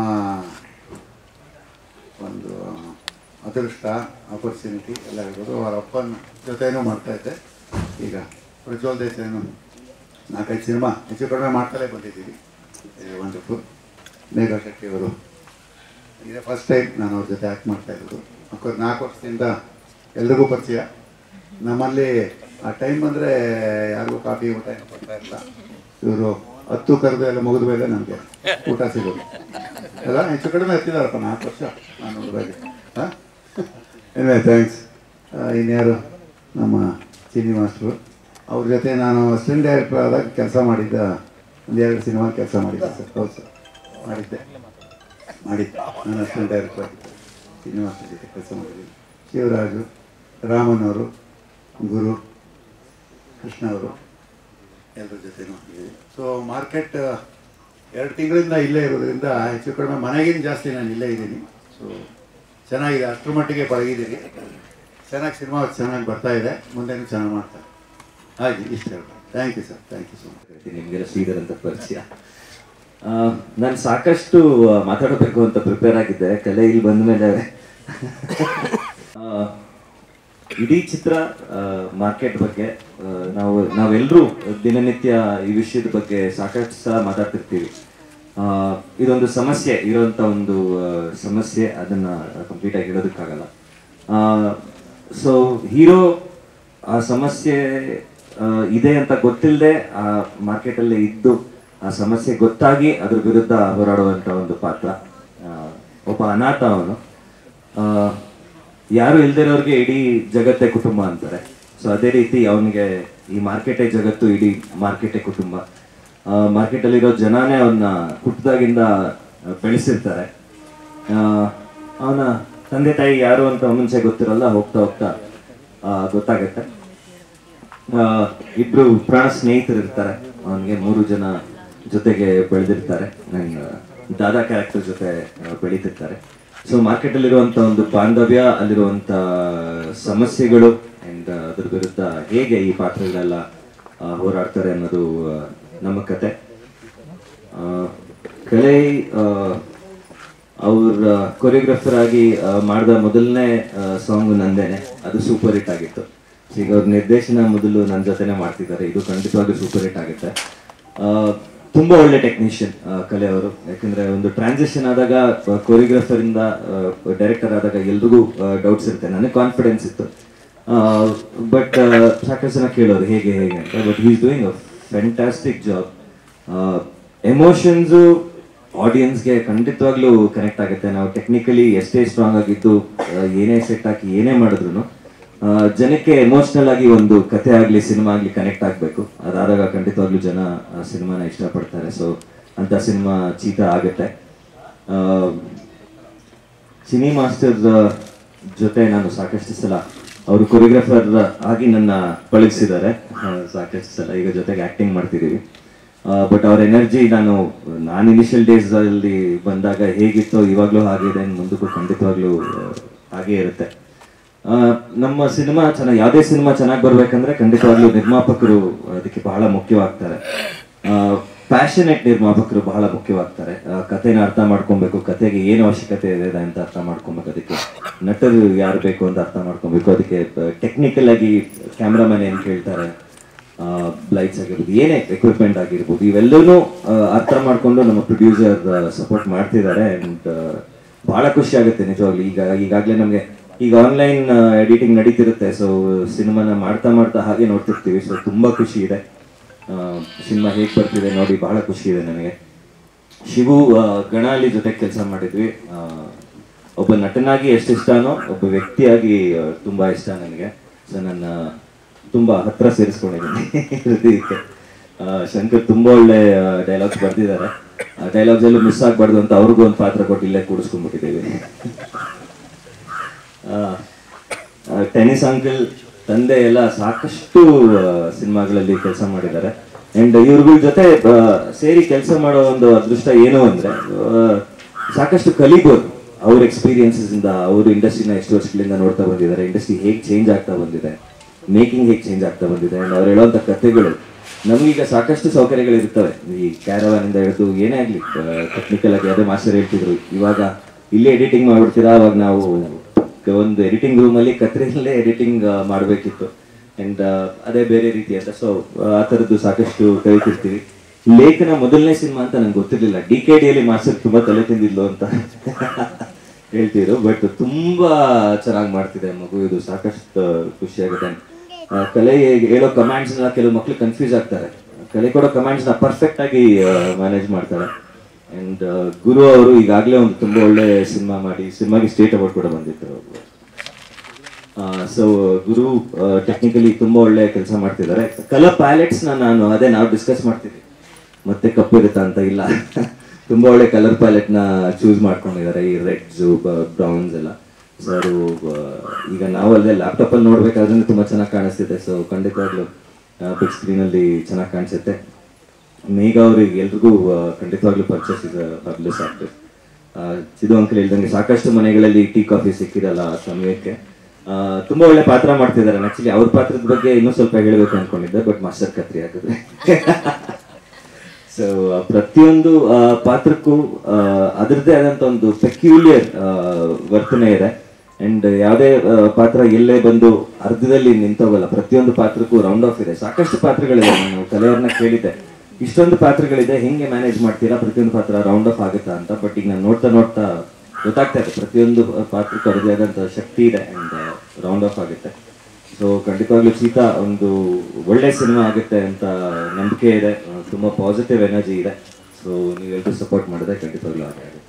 [SPEAKER 15] ಒಂದು ಅದೃಷ್ಟ ಆಪರ್ಚುನಿಟಿ ಎಲ್ಲ ಹೇಳ್ಬೋದು ಅವರ ಅಪ್ಪನ ಜೊತೆನೂ ಮಾಡ್ತಾ ಇದ್ದೆ ಈಗ ಪ್ರಜ್ವಲ್ ದೇಸಾಯಿನು ನಾಲ್ಕೈದು ಸಿನಿಮಾ ಹೆಚ್ಚು ಕಡಿಮೆ ಮಾಡ್ತಲೇ ಬಂದಿದ್ದೀವಿ ವಂಡರ್ಫುಲ್ ಮೇಘಾ ಶೆಟ್ಟಿ ಅವರು ಇದೇ ಫಸ್ಟ್ ಟೈಮ್ ನಾನು ಅವ್ರ ಜೊತೆ ಆ್ಯಕ್ಟ್ ಮಾಡ್ತಾ ಇರೋದು ಅಫ್ಕೋರ್ಸ್ ನಾಲ್ಕು ವರ್ಷದಿಂದ ಎಲ್ರಿಗೂ ಪರಿಚಯ ನಮ್ಮಲ್ಲಿ ಆ ಟೈಮ್ ಬಂದರೆ ಯಾರಿಗೂ ಕಾಫಿ ಊಟ ಏನು ಕೊಡ್ತಾ ಇಲ್ಲ ಇವರು ಹತ್ತು ಕರೆದು ಎಲ್ಲ ಮುಗಿದ ಮೇಲೆ ನನಗೆ ಊಟ ಸಿಗೋದು ಎಲ್ಲ ಹೆಚ್ಚು ಕಡಿಮೆ ಹತ್ತಿದಾರಪ್ಪ ನಾಲ್ಕು ವರ್ಷ ನಾನು ನೋಡಿದಾಗೆ ಹಾಂ ಏನೇ ಥ್ಯಾಂಕ್ಸ್ ಇನ್ಯಾರು ನಮ್ಮ ಚಿನ್ನಿ ಮಾಸ್ಟ್ರು ಅವ್ರ ಜೊತೆ ನಾನು ಅಸಿಸ್ಟೆಂಟ್ ಡೈರೆಕ್ಟರ್ ಆದಾಗ ಕೆಲಸ ಮಾಡಿದ್ದ ಒಂದೆರಡು ಸಿನಿಮಾ ಕೆಲಸ ಮಾಡಿದ್ದೆ ಸರ್ ಹೌದು ಸರ್ ಮಾಡಿದ್ದೆ ಮಾಡಿದ್ದೆ ನಾನು ಅಸಿಸ್ಟೆಂಟ್ ಡೈರೆಕ್ಟರ್ ಆಗಿದ್ದೆ ಚಿನ್ನಿ ಮಾಸ್ಟರ್ ಜೊತೆ ಕೆಲಸ ಮಾಡಿದ್ದೀನಿ ಶಿವರಾಜು ರಾಮನ್ ಅವರು ಗುರು ಕೃಷ್ಣ ಅವರು ಎಲ್ಲರ ಜೊತೆನೂ ಇದ್ದೀವಿ ಸೊ ಮಾರ್ಕೆಟ್ ಎರಡು ತಿಂಗಳಿಂದ ಇಲ್ಲೇ ಇರೋದ್ರಿಂದ ಹೆಚ್ಚು ಕಡಿಮೆ ಮನೆಗಿಂತ ಜಾಸ್ತಿ ನಾನು ಇಲ್ಲೇ ಇದ್ದೀನಿ ಸೊ ಚೆನ್ನಾಗಿದೆ ಅಷ್ಟರ ಮಟ್ಟಿಗೆ ಪಳಗಿದ್ದೀನಿ ಚೆನ್ನಾಗಿ ಸಿನಿಮಾ ಚೆನ್ನಾಗಿ ಬರ್ತಾ ಇದೆ ಮುಂದೆನೂ ಚೆನ್ನಾಗಿ ಮಾಡ್ತಾರೆ ಹಾಗೆ ಇಷ್ಟ ಹೇಳ್ಬೋದು thank you sir thank you so much
[SPEAKER 16] ನಿಮಗೆಲ್ಲ ಶ್ರೀಧರ್ ಅಂತ ಪರಿಚಯ ನಾನು ಸಾಕಷ್ಟು ಆ, ಮಾತಾಡಬೇಕು ಅಂತ ಪ್ರಿಪೇರ್ ಆಗಿದ್ದೆ ಕಲೆ ಇಲ್ಲಿ ಬಂದ ಮೇಲೆ ಇಡೀ ಚಿತ್ರ ಮಾರ್ಕೆಟ್ ಬಗ್ಗೆ ಆ, ನಾವು ನಾವೆಲ್ಲರೂ ದಿನನಿತ್ಯ ಈ ವಿಷಯದ ಬಗ್ಗೆ ಸಾಕಷ್ಟು ಸಹ ಮಾತಾಡ್ತಿರ್ತೀವಿ ಆ, ಇದೊಂದು ಸಮಸ್ಯೆ ಇರೋಂಥ ಒಂದು ಆ, ಸಮಸ್ಯೆ ಅದನ್ನ ಕಂಪ್ಲೀಟ್ ಆಗಿ ಹೇಳೋದಕ್ಕಾಗಲ್ಲ ಸೊ ಹೀರೋ ಆ ಸಮಸ್ಯೆ ಆ, ಇದೆ ಅಂತ ಗೊತ್ತಿಲ್ಲದೆ ಆ ಮಾರ್ಕೆಟಲ್ಲಿ ಇದ್ದು ಆ ಸಮಸ್ಯೆ ಗೊತ್ತಾಗಿ ಅದ್ರ ವಿರುದ್ಧ ಹೋರಾಡುವಂಥ ಒಂದು ಪಾತ್ರ ಆ, ಒಬ್ಬ ಅನಾಥ ಅವನು ಆ, ಯಾರು ಇಲ್ದಿರೋರಿಗೆ ಇಡೀ ಜಗತ್ತೇ ಕುಟುಂಬ ಅಂತಾರೆ ಸೊ ಅದೇ ರೀತಿ ಅವನಿಗೆ ಈ ಮಾರ್ಕೆಟೇ ಜಗತ್ತು ಇಡೀ ಮಾರ್ಕೆಟೇ ಕುಟುಂಬ ಮಾರ್ಕೆಟಲ್ಲಿರೋ ಜನನೇ ಅವನ್ನ ಹುಟ್ಟಿದಾಗಿಂದ ಬೆಳೆಸಿರ್ತಾರೆ ಅವನ ತಂದೆ ತಾಯಿ ಯಾರು ಅಂತ ಮುಂಚೆ ಗೊತ್ತಿರಲ್ಲ ಹೋಗ್ತಾ ಹೋಗ್ತಾ ಆ, ಗೊತ್ತಾಗತ್ತೆ ಆ, ಇಬ್ರು ಪ್ರಾಣ ಸ್ನೇಹಿತರು ಇರ್ತಾರೆ ಅವನಿಗೆ ಮೂರು ಜನ ಜೊತೆಗೆ ಬೆಳೆದಿರ್ತಾರೆ ನನ್ನ ದಾದಾ ಕ್ಯಾರೆಕ್ಟರ್ ಜೊತೆ ಆ, ಬೆಳೀತಿರ್ತಾರೆ ಸೊ ಮಾರ್ಕೆಟಲ್ಲಿರುವಂಥ ಒಂದು ಬಾಂಧವ್ಯ ಅಲ್ಲಿರುವಂಥ ಸಮಸ್ಯೆಗಳು ಆ್ಯಂಡ್ ಅದ್ರ ವಿರುದ್ಧ ಹೇಗೆ ಈ ಪಾತ್ರಗಳೆಲ್ಲ ಆ, ಹೋರಾಡ್ತಾರೆ ಅನ್ನೋದು ಆ, ನಮ್ಮ ಕತೆ ಆ, ಕಲೆ ಅವ್ರ ಕೊರಿಯೋಗ್ರಾಫರ್ ಆಗಿ ಆ, ಮಾಡಿದ ಮೊದಲನೇ ಸಾಂಗ್ ನಂದೇನೆ ಅದು ಸೂಪರ್ ಹಿಟ್ ಆಗಿತ್ತು ಈಗ ಅವ್ರ ನಿರ್ದೇಶನ ಮೊದಲು ನನ್ನ ಜೊತೆನೆ ಮಾಡ್ತಿದ್ದಾರೆ ಇದು ಖಂಡಿತವಾಗ್ಲೂ ಸೂಪರ್ ಹಿಟ್ ಆಗುತ್ತೆ ಆ, ತುಂಬಾ ಒಳ್ಳೆ ಟೆಕ್ನಿಷಿಯನ್ ಕಲೆ ಅವರು ಯಾಕಂದ್ರೆ ಒಂದು ಟ್ರಾನ್ಸಿಷನ್ ಆದಾಗ ಕೊರಿಯೋಗ್ರಾಫರ್ ಇಂದ ಡೈರೆಕ್ಟರ್ ಆದಾಗ ಎಲ್ರಿಗೂ ಡೌಟ್ಸ್ ಇರುತ್ತೆ ನನಗೆ ಕಾನ್ಫಿಡೆನ್ಸ್ ಇತ್ತು ಬಟ್ ಸಾಕಷ್ಟು ಜನ ಕೇಳೋರು ಹೇಗೆ ಹೇಗೆ ಅಂತ but is doing a fantastic job emotions ಆಡಿಯನ್ಸ್ಗೆ ಖಂಡಿತವಾಗ್ಲೂ ಕನೆಕ್ಟ್ ಆಗುತ್ತೆ ನಾವು ಟೆಕ್ನಿಕಲಿ ಎಷ್ಟೇ ಸ್ಟ್ರಾಂಗ್ ಆಗಿದ್ದು ಆ, ಏನೇ ಸೆಟ್ ಹಾಕಿ ಏನೇ ಮಾಡಿದ್ರು ಜನಕ್ಕೆ ಎಮೋಷ್ನಲ್ ಆಗಿ ಒಂದು ಕಥೆ ಆಗಲಿ ಸಿನಿಮಾ ಆಗಲಿ ಕನೆಕ್ಟ್ ಆಗಬೇಕು ಅದಾದಾಗ ಖಂಡಿತವಾಗ್ಲೂ ಜನ ಸಿನಿಮಾನ ಇಷ್ಟಪಡ್ತಾರೆ ಸೊ ಅಂತ ಸಿನಿಮಾ ಚೀತ ಆಗುತ್ತೆ ಆ, ಸಿನಿ ಮಾಸ್ಟರ್ ಜೊತೆ ನಾನು ಸಾಕಷ್ಟು ಸಲ ಅವರು ಕೊರಿಯೋಗ್ರಾಫರ್ ಆಗಿ ನನ್ನ ಪಳಗಿಸಿದ್ದಾರೆ ಆ, ಸಾಕಷ್ಟು ಸಲ ಈಗ ಜೊತೆಗೆ ಆಕ್ಟಿಂಗ್ ಮಾಡ್ತಿದ್ದೀವಿ ಬಟ್ ಅವ್ರ ಎನರ್ಜಿ ನಾನು ನಾನು ಇನಿಷಿಯಲ್ ಡೇಸ್ ಅಲ್ಲಿ ಬಂದಾಗ ಹೇಗಿತ್ತೋ ಇವಾಗಲೂ ಹಾಗಿದೆ ಮುಂದಕ್ಕೂ ಖಂಡಿತವಾಗ್ಲೂ ಆ, ಹಾಗೇ ಇರುತ್ತೆ ಆ, ನಮ್ಮ ಸಿನಿಮಾ ಚೆನ್ನಾಗಿ ಯಾವುದೇ ಸಿನಿಮಾ ಚೆನ್ನಾಗಿ ಬರ್ಬೇಕಂದ್ರೆ ಖಂಡಿತವಾಗ್ಲೂ ನಿರ್ಮಾಪಕರು ಅದಕ್ಕೆ ಬಹಳ ಮುಖ್ಯವಾಗ್ತಾರೆ ಪ್ಯಾಷನೆಟ್ ನಿರ್ಮಾಪಕರು ಬಹಳ ಮುಖ್ಯವಾಗ್ತಾರೆ ಆ, ಕಥೆನ ಅರ್ಥ ಮಾಡ್ಕೊಬೇಕು ಕಥೆಗೆ ಏನು ಅವಶ್ಯಕತೆ ಇದೆ ಅಂತ ಅರ್ಥ ಮಾಡ್ಕೊಬೇಕು ಅದಕ್ಕೆ ನಟರು ಯಾರು ಬೇಕು ಅಂತ ಅರ್ಥ ಮಾಡ್ಕೊಬೇಕು ಅದಕ್ಕೆ ಟೆಕ್ನಿಕಲ್ ಆಗಿ ಕ್ಯಾಮ್ರಾಮನ್ ಏನು ಕೇಳ್ತಾರೆ ಲೈಟ್ಸ್ ಆಗಿರ್ಬೋದು ಏನೇ ಎಕ್ವಿಪ್ಮೆಂಟ್ ಆಗಿರ್ಬೋದು ಇವೆಲ್ಲವೂ ಅರ್ಥ ಮಾಡ್ಕೊಂಡು ನಮ್ಮ ಪ್ರೊಡ್ಯೂಸರ್ ಸಪೋರ್ಟ್ ಮಾಡ್ತಿದ್ದಾರೆ ಅಂಡ್ ಬಹಳ ಖುಷಿ ಆಗುತ್ತೆ ನಿಜವಾಗ್ಲೂ ಈಗ ಈಗಾಗಲೇ ನಮಗೆ ಈಗ ಆನ್ಲೈನ್ ಎಡಿಟಿಂಗ್ ನಡೀತಿರುತ್ತೆ ಸೊ ಸಿನಿಮಾನ ಮಾಡ್ತಾ ಮಾಡ್ತಾ ಹಾಗೆ ನೋಡ್ತಿರ್ತೀವಿ ಸೊ ತುಂಬಾ ಖುಷಿ ಇದೆ ಸಿನಿಮಾ ಹೇಗೆ ಬರ್ತಿದೆ ನೋಡಿ ಬಹಳ ಖುಷಿ ಇದೆ ನನಗೆ ಶಿವು ಆ, ಗಣಾಲಿ ಜೊತೆ ಕೆಲಸ ಮಾಡಿದ್ವಿ ಆ, ಒಬ್ಬ ನಟನಾಗಿ ಎಷ್ಟು ಇಷ್ಟನೋ ಒಬ್ಬ ವ್ಯಕ್ತಿಯಾಗಿ ಆ, ತುಂಬಾ ಇಷ್ಟ ನನಗೆ ಸೊ ನನ್ನ ತುಂಬಾ ಹತ್ರ ಸೇರಿಸ್ಕೊಂಡಿದ್ದೀನಿ ಹೃದಯಕ್ಕೆ ಆ, ಶಂಕರ್ ತುಂಬಾ ಒಳ್ಳೆ ಡೈಲಾಗ್ಸ್ ಬರ್ದಿದ್ದಾರೆ ಆ ಡೈಲಾಗ್ಸ್ ಎಲ್ಲೂ ಮಿಸ್ ಆಗ್ಬಾರ್ದು ಅಂತ ಅವ್ರಿಗೂ ಒಂದು ಪಾತ್ರ ಕೊಟ್ಟು ಇಲ್ಲೇ ಕೂಡಿಸ್ಕೊಂಡ್ಬಿಟ್ಟಿದ್ದೀವಿ ಟೆನಿಸ್ ಅಂಕಲ್ ತಂದೆ ಎಲ್ಲ ಸಾಕಷ್ಟು ಸಿನಿಮಾಗಳಲ್ಲಿ ಕೆಲಸ ಮಾಡಿದ್ದಾರೆ ಅಂಡ್ ಇವ್ರಗಳ ಜೊತೆ ಆ, ಸೇರಿ ಕೆಲಸ ಮಾಡೋ ಒಂದು ಅದೃಷ್ಟ ಏನು ಅಂದ್ರೆ ಆ, ಸಾಕಷ್ಟು ಕಲಿಬೋದು ಅವ್ರ ಎಕ್ಸ್ಪೀರಿಯನ್ಸಸ್ ಇಂದ ಅವರು ಇಂಡಸ್ಟ್ರಿನ ಎಷ್ಟು ವರ್ಷಗಳಿಂದ ನೋಡ್ತಾ ಬಂದಿದ್ದಾರೆ ಇಂಡಸ್ಟ್ರಿ ಹೇಗೆ ಚೇಂಜ್ ಆಗ್ತಾ ಬಂದಿದೆ ಮೇಕಿಂಗ್ ಹೇಗೆ ಚೇಂಜ್ ಆಗ್ತಾ ಬಂದಿದೆ ಅಂಡ್ ಅವ್ರು ಹೇಳೋಂಥ ಕಥೆಗಳು ನಮಗೀಗ ಸಾಕಷ್ಟು ಸೌಕರ್ಯಗಳು ಇರ್ತವೆ ಈ ಕ್ಯಾರವಾನ್ ಇಂದ ಹಿಡಿದು ಏನೇ ಆಗಲಿ ಟೆಕ್ನಿಕಲ್ ಆಗಿ ಅದೇ ಮಾಸ್ಟರ್ ಹೇಳ್ತಿದ್ರು ಇವಾಗ ಇಲ್ಲೇ ಎಡಿಟಿಂಗ್ ಮಾಡ್ಬಿಡ್ತೀರಾ ಅವಾಗ ನಾವು ಒಂದು ಎಡಿಟಿಂಗ್ ರೂಮಲ್ಲಿ ಕತ್ರಿನಲ್ಲೇ ಎಡಿಟಿಂಗ್ ಮಾಡಬೇಕಿತ್ತು ಅಂಡ್ ಅದೇ ಬೇರೆ ರೀತಿ ಅಂತ ಸೊ ಆ ಥರದ್ದು ಸಾಕಷ್ಟು ಕಲಿತಿರ್ತೀವಿ ಲೇಖನ ಮೊದಲನೇ ಸಿನಿಮಾ ಅಂತ ನಂಗೆ ಗೊತ್ತಿರಲಿಲ್ಲ ಡಿ ಕೆ ಡಿಯಲ್ಲಿ ಮಾಸ್ಟರ್ ತುಂಬಾ ತಲೆ ತಿಂದಿದ್ಲು ಅಂತ ಹೇಳ್ತಿದ್ರು ಬಟ್ ತುಂಬಾ ಚೆನ್ನಾಗಿ ಮಾಡ್ತಿದೆ ಮಗು ಇದು ಸಾಕಷ್ಟು ಖುಷಿ ಆಗುತ್ತೆ ಆ, ಕಲೆ ಹೇಳೋ ಕಮಾಂಡ್ಸ್ ಎಲ್ಲ ಕೆಲವು ಮಕ್ಳು ಕನ್ಫ್ಯೂಸ್ ಆಗ್ತಾರೆ ಕಲೆ ಕೊಡೋ ಕಮಾಂಡ್ಸ್ ನ ಪರ್ಫೆಕ್ಟ್ ಆಗಿ ಮ್ಯಾನೇಜ್ ಮಾಡ್ತಾರೆ ಅಂಡ್ ಗುರು ಅವರು ಈಗಾಗಲೇ ಒಂದು ತುಂಬಾ ಒಳ್ಳೆ ಸಿನಿಮಾ ಮಾಡಿ ಸಿನಿಮಾಗೆ ಸ್ಟೇಟ್ ಅವಾರ್ಡ್ ಕೂಡ ಬಂದಿತ್ತು ಸೊ ಗುರು ಟೆಕ್ನಿಕಲಿ ತುಂಬಾ ಒಳ್ಳೆ ಕೆಲಸ ಮಾಡ್ತಿದ್ದಾರೆ ಕಲರ್ ಪ್ಯಾಲೆಟ್ಸ್ ನ ನಾನು ಅದೇ ನಾವು ಡಿಸ್ಕಸ್ ಮಾಡ್ತಿದ್ವಿ ಮತ್ತೆ ಕಪ್ಪು ಇರುತ್ತಾ ಅಂತ ಇಲ್ಲ ತುಂಬಾ ಒಳ್ಳೆ ಕಲರ್ ಪ್ಯಾಲೆಟ್ ನ ಚೂಸ್ ಮಾಡ್ಕೊಂಡಿದ್ದಾರೆ ಈ ರೆಡ್ಸ್ ಬ್ರೌನ್ಸ್ ಎಲ್ಲ ಸರ್ ಈಗ ನಾವು ಅಲ್ಲೇ ಲ್ಯಾಪ್ಟಾಪ್ ಅಲ್ಲಿ ನೋಡ್ಬೇಕಾದ್ರೆ ತುಂಬಾ ಚೆನ್ನಾಗಿ ಕಾಣಿಸ್ತಿದೆ ಸೊ ಖಂಡಿತವಾಗ್ಲೂ ಬಿಗ್ ಸ್ಕ್ರೀನ್ ಅಲ್ಲಿ ಚೆನ್ನಾಗಿ ಕಾಣಿಸುತ್ತೆ ಮೇಘ ಅವ್ರಿಗೆ ಎಲ್ರಿಗೂ ಆ, ಖಂಡಿತವಾಗ್ಲೂ ಪರ್ಚೇಸ್ ಇದೆ ಪಬ್ಲಿಸ್ ಆಗ್ತದೆ ಸಿದ್ದು ಅಂಕಲ್ ಹೇಳ್ದಂಗೆ ಸಾಕಷ್ಟು ಮನೆಗಳಲ್ಲಿ ಟೀ ಕಾಫಿ ಸಿಕ್ಕಿರಲ್ಲ ಆ ಸಮಯಕ್ಕೆ ಆ, ತುಂಬಾ ಒಳ್ಳೆ ಪಾತ್ರ ಮಾಡ್ತಿದ್ದಾರೆ ಆಕ್ಚುಲಿ ಅವ್ರ ಪಾತ್ರದ ಬಗ್ಗೆ ಇನ್ನೂ ಸ್ವಲ್ಪ ಹೇಳ್ಬೇಕು ಅನ್ಕೊಂಡಿದ್ದೆ ಬಟ್ ಮಾಸ್ಟರ್ ಕತ್ರಿ ಆಗಿದ್ರೆ ಸೊ ಪ್ರತಿಯೊಂದು ಆ, ಪಾತ್ರಕ್ಕೂ ಆ, ಅದರದ್ದೇ ಆದಂತ ಒಂದು ಪೆಕ್ಯುಲಿಯರ್ ವರ್ತನೆ ಇದೆ ಅಂಡ್ ಯಾವುದೇ ಆ, ಪಾತ್ರ ಎಲ್ಲೇ ಬಂದು ಅರ್ಧದಲ್ಲಿ ನಿಂತೋಗಲ್ಲ ಪ್ರತಿಯೊಂದು ಪಾತ್ರಕ್ಕೂ ರೌಂಡ್ ಆಫ್ ಇದೆ ಸಾಕಷ್ಟು ಪಾತ್ರಗಳಿದೆ ನಾನು ಕಲೆಯವ್ರನ್ನ ಕೇಳಿದ್ದೆ ಇಷ್ಟೊಂದು ಪಾತ್ರಗಳಿದೆ ಹೆಂಗೆ ಮ್ಯಾನೇಜ್ ಮಾಡ್ತೀರಾ ಪ್ರತಿಯೊಂದು ಪಾತ್ರ ರೌಂಡ್ ಆಫ್ ಆಗುತ್ತಾ ಅಂತ ಬಟ್ ಈಗ ನಾನು ನೋಡ್ತಾ ನೋಡ್ತಾ ಗೊತ್ತಾಗ್ತಾ ಇದೆ ಪ್ರತಿಯೊಂದು ಪಾತ್ರಕ್ಕೂ ಅದರದೇ ಆದಂಥ ಶಕ್ತಿ ಇದೆ ಅಂಡ್ ರೌಂಡ್ ಆಫ್ ಆಗುತ್ತೆ ಸೊ ಖಂಡಿತವಾಗ್ಲೂ ಚೀತಾ ಒಂದು ಒಳ್ಳೆ ಸಿನಿಮಾ ಆಗುತ್ತೆ ಅಂತ ನಂಬಿಕೆ ಇದೆ ಆ, ತುಂಬಾ ಪಾಸಿಟಿವ್ ಎನರ್ಜಿ ಇದೆ ಸೊ ನೀವೆಲ್ಲರೂ ಸಪೋರ್ಟ್ ಮಾಡಿದ್ರೆ ಖಂಡಿತವಾಗ್ಲೂ ಹಾಗೆ ಆಗುತ್ತೆ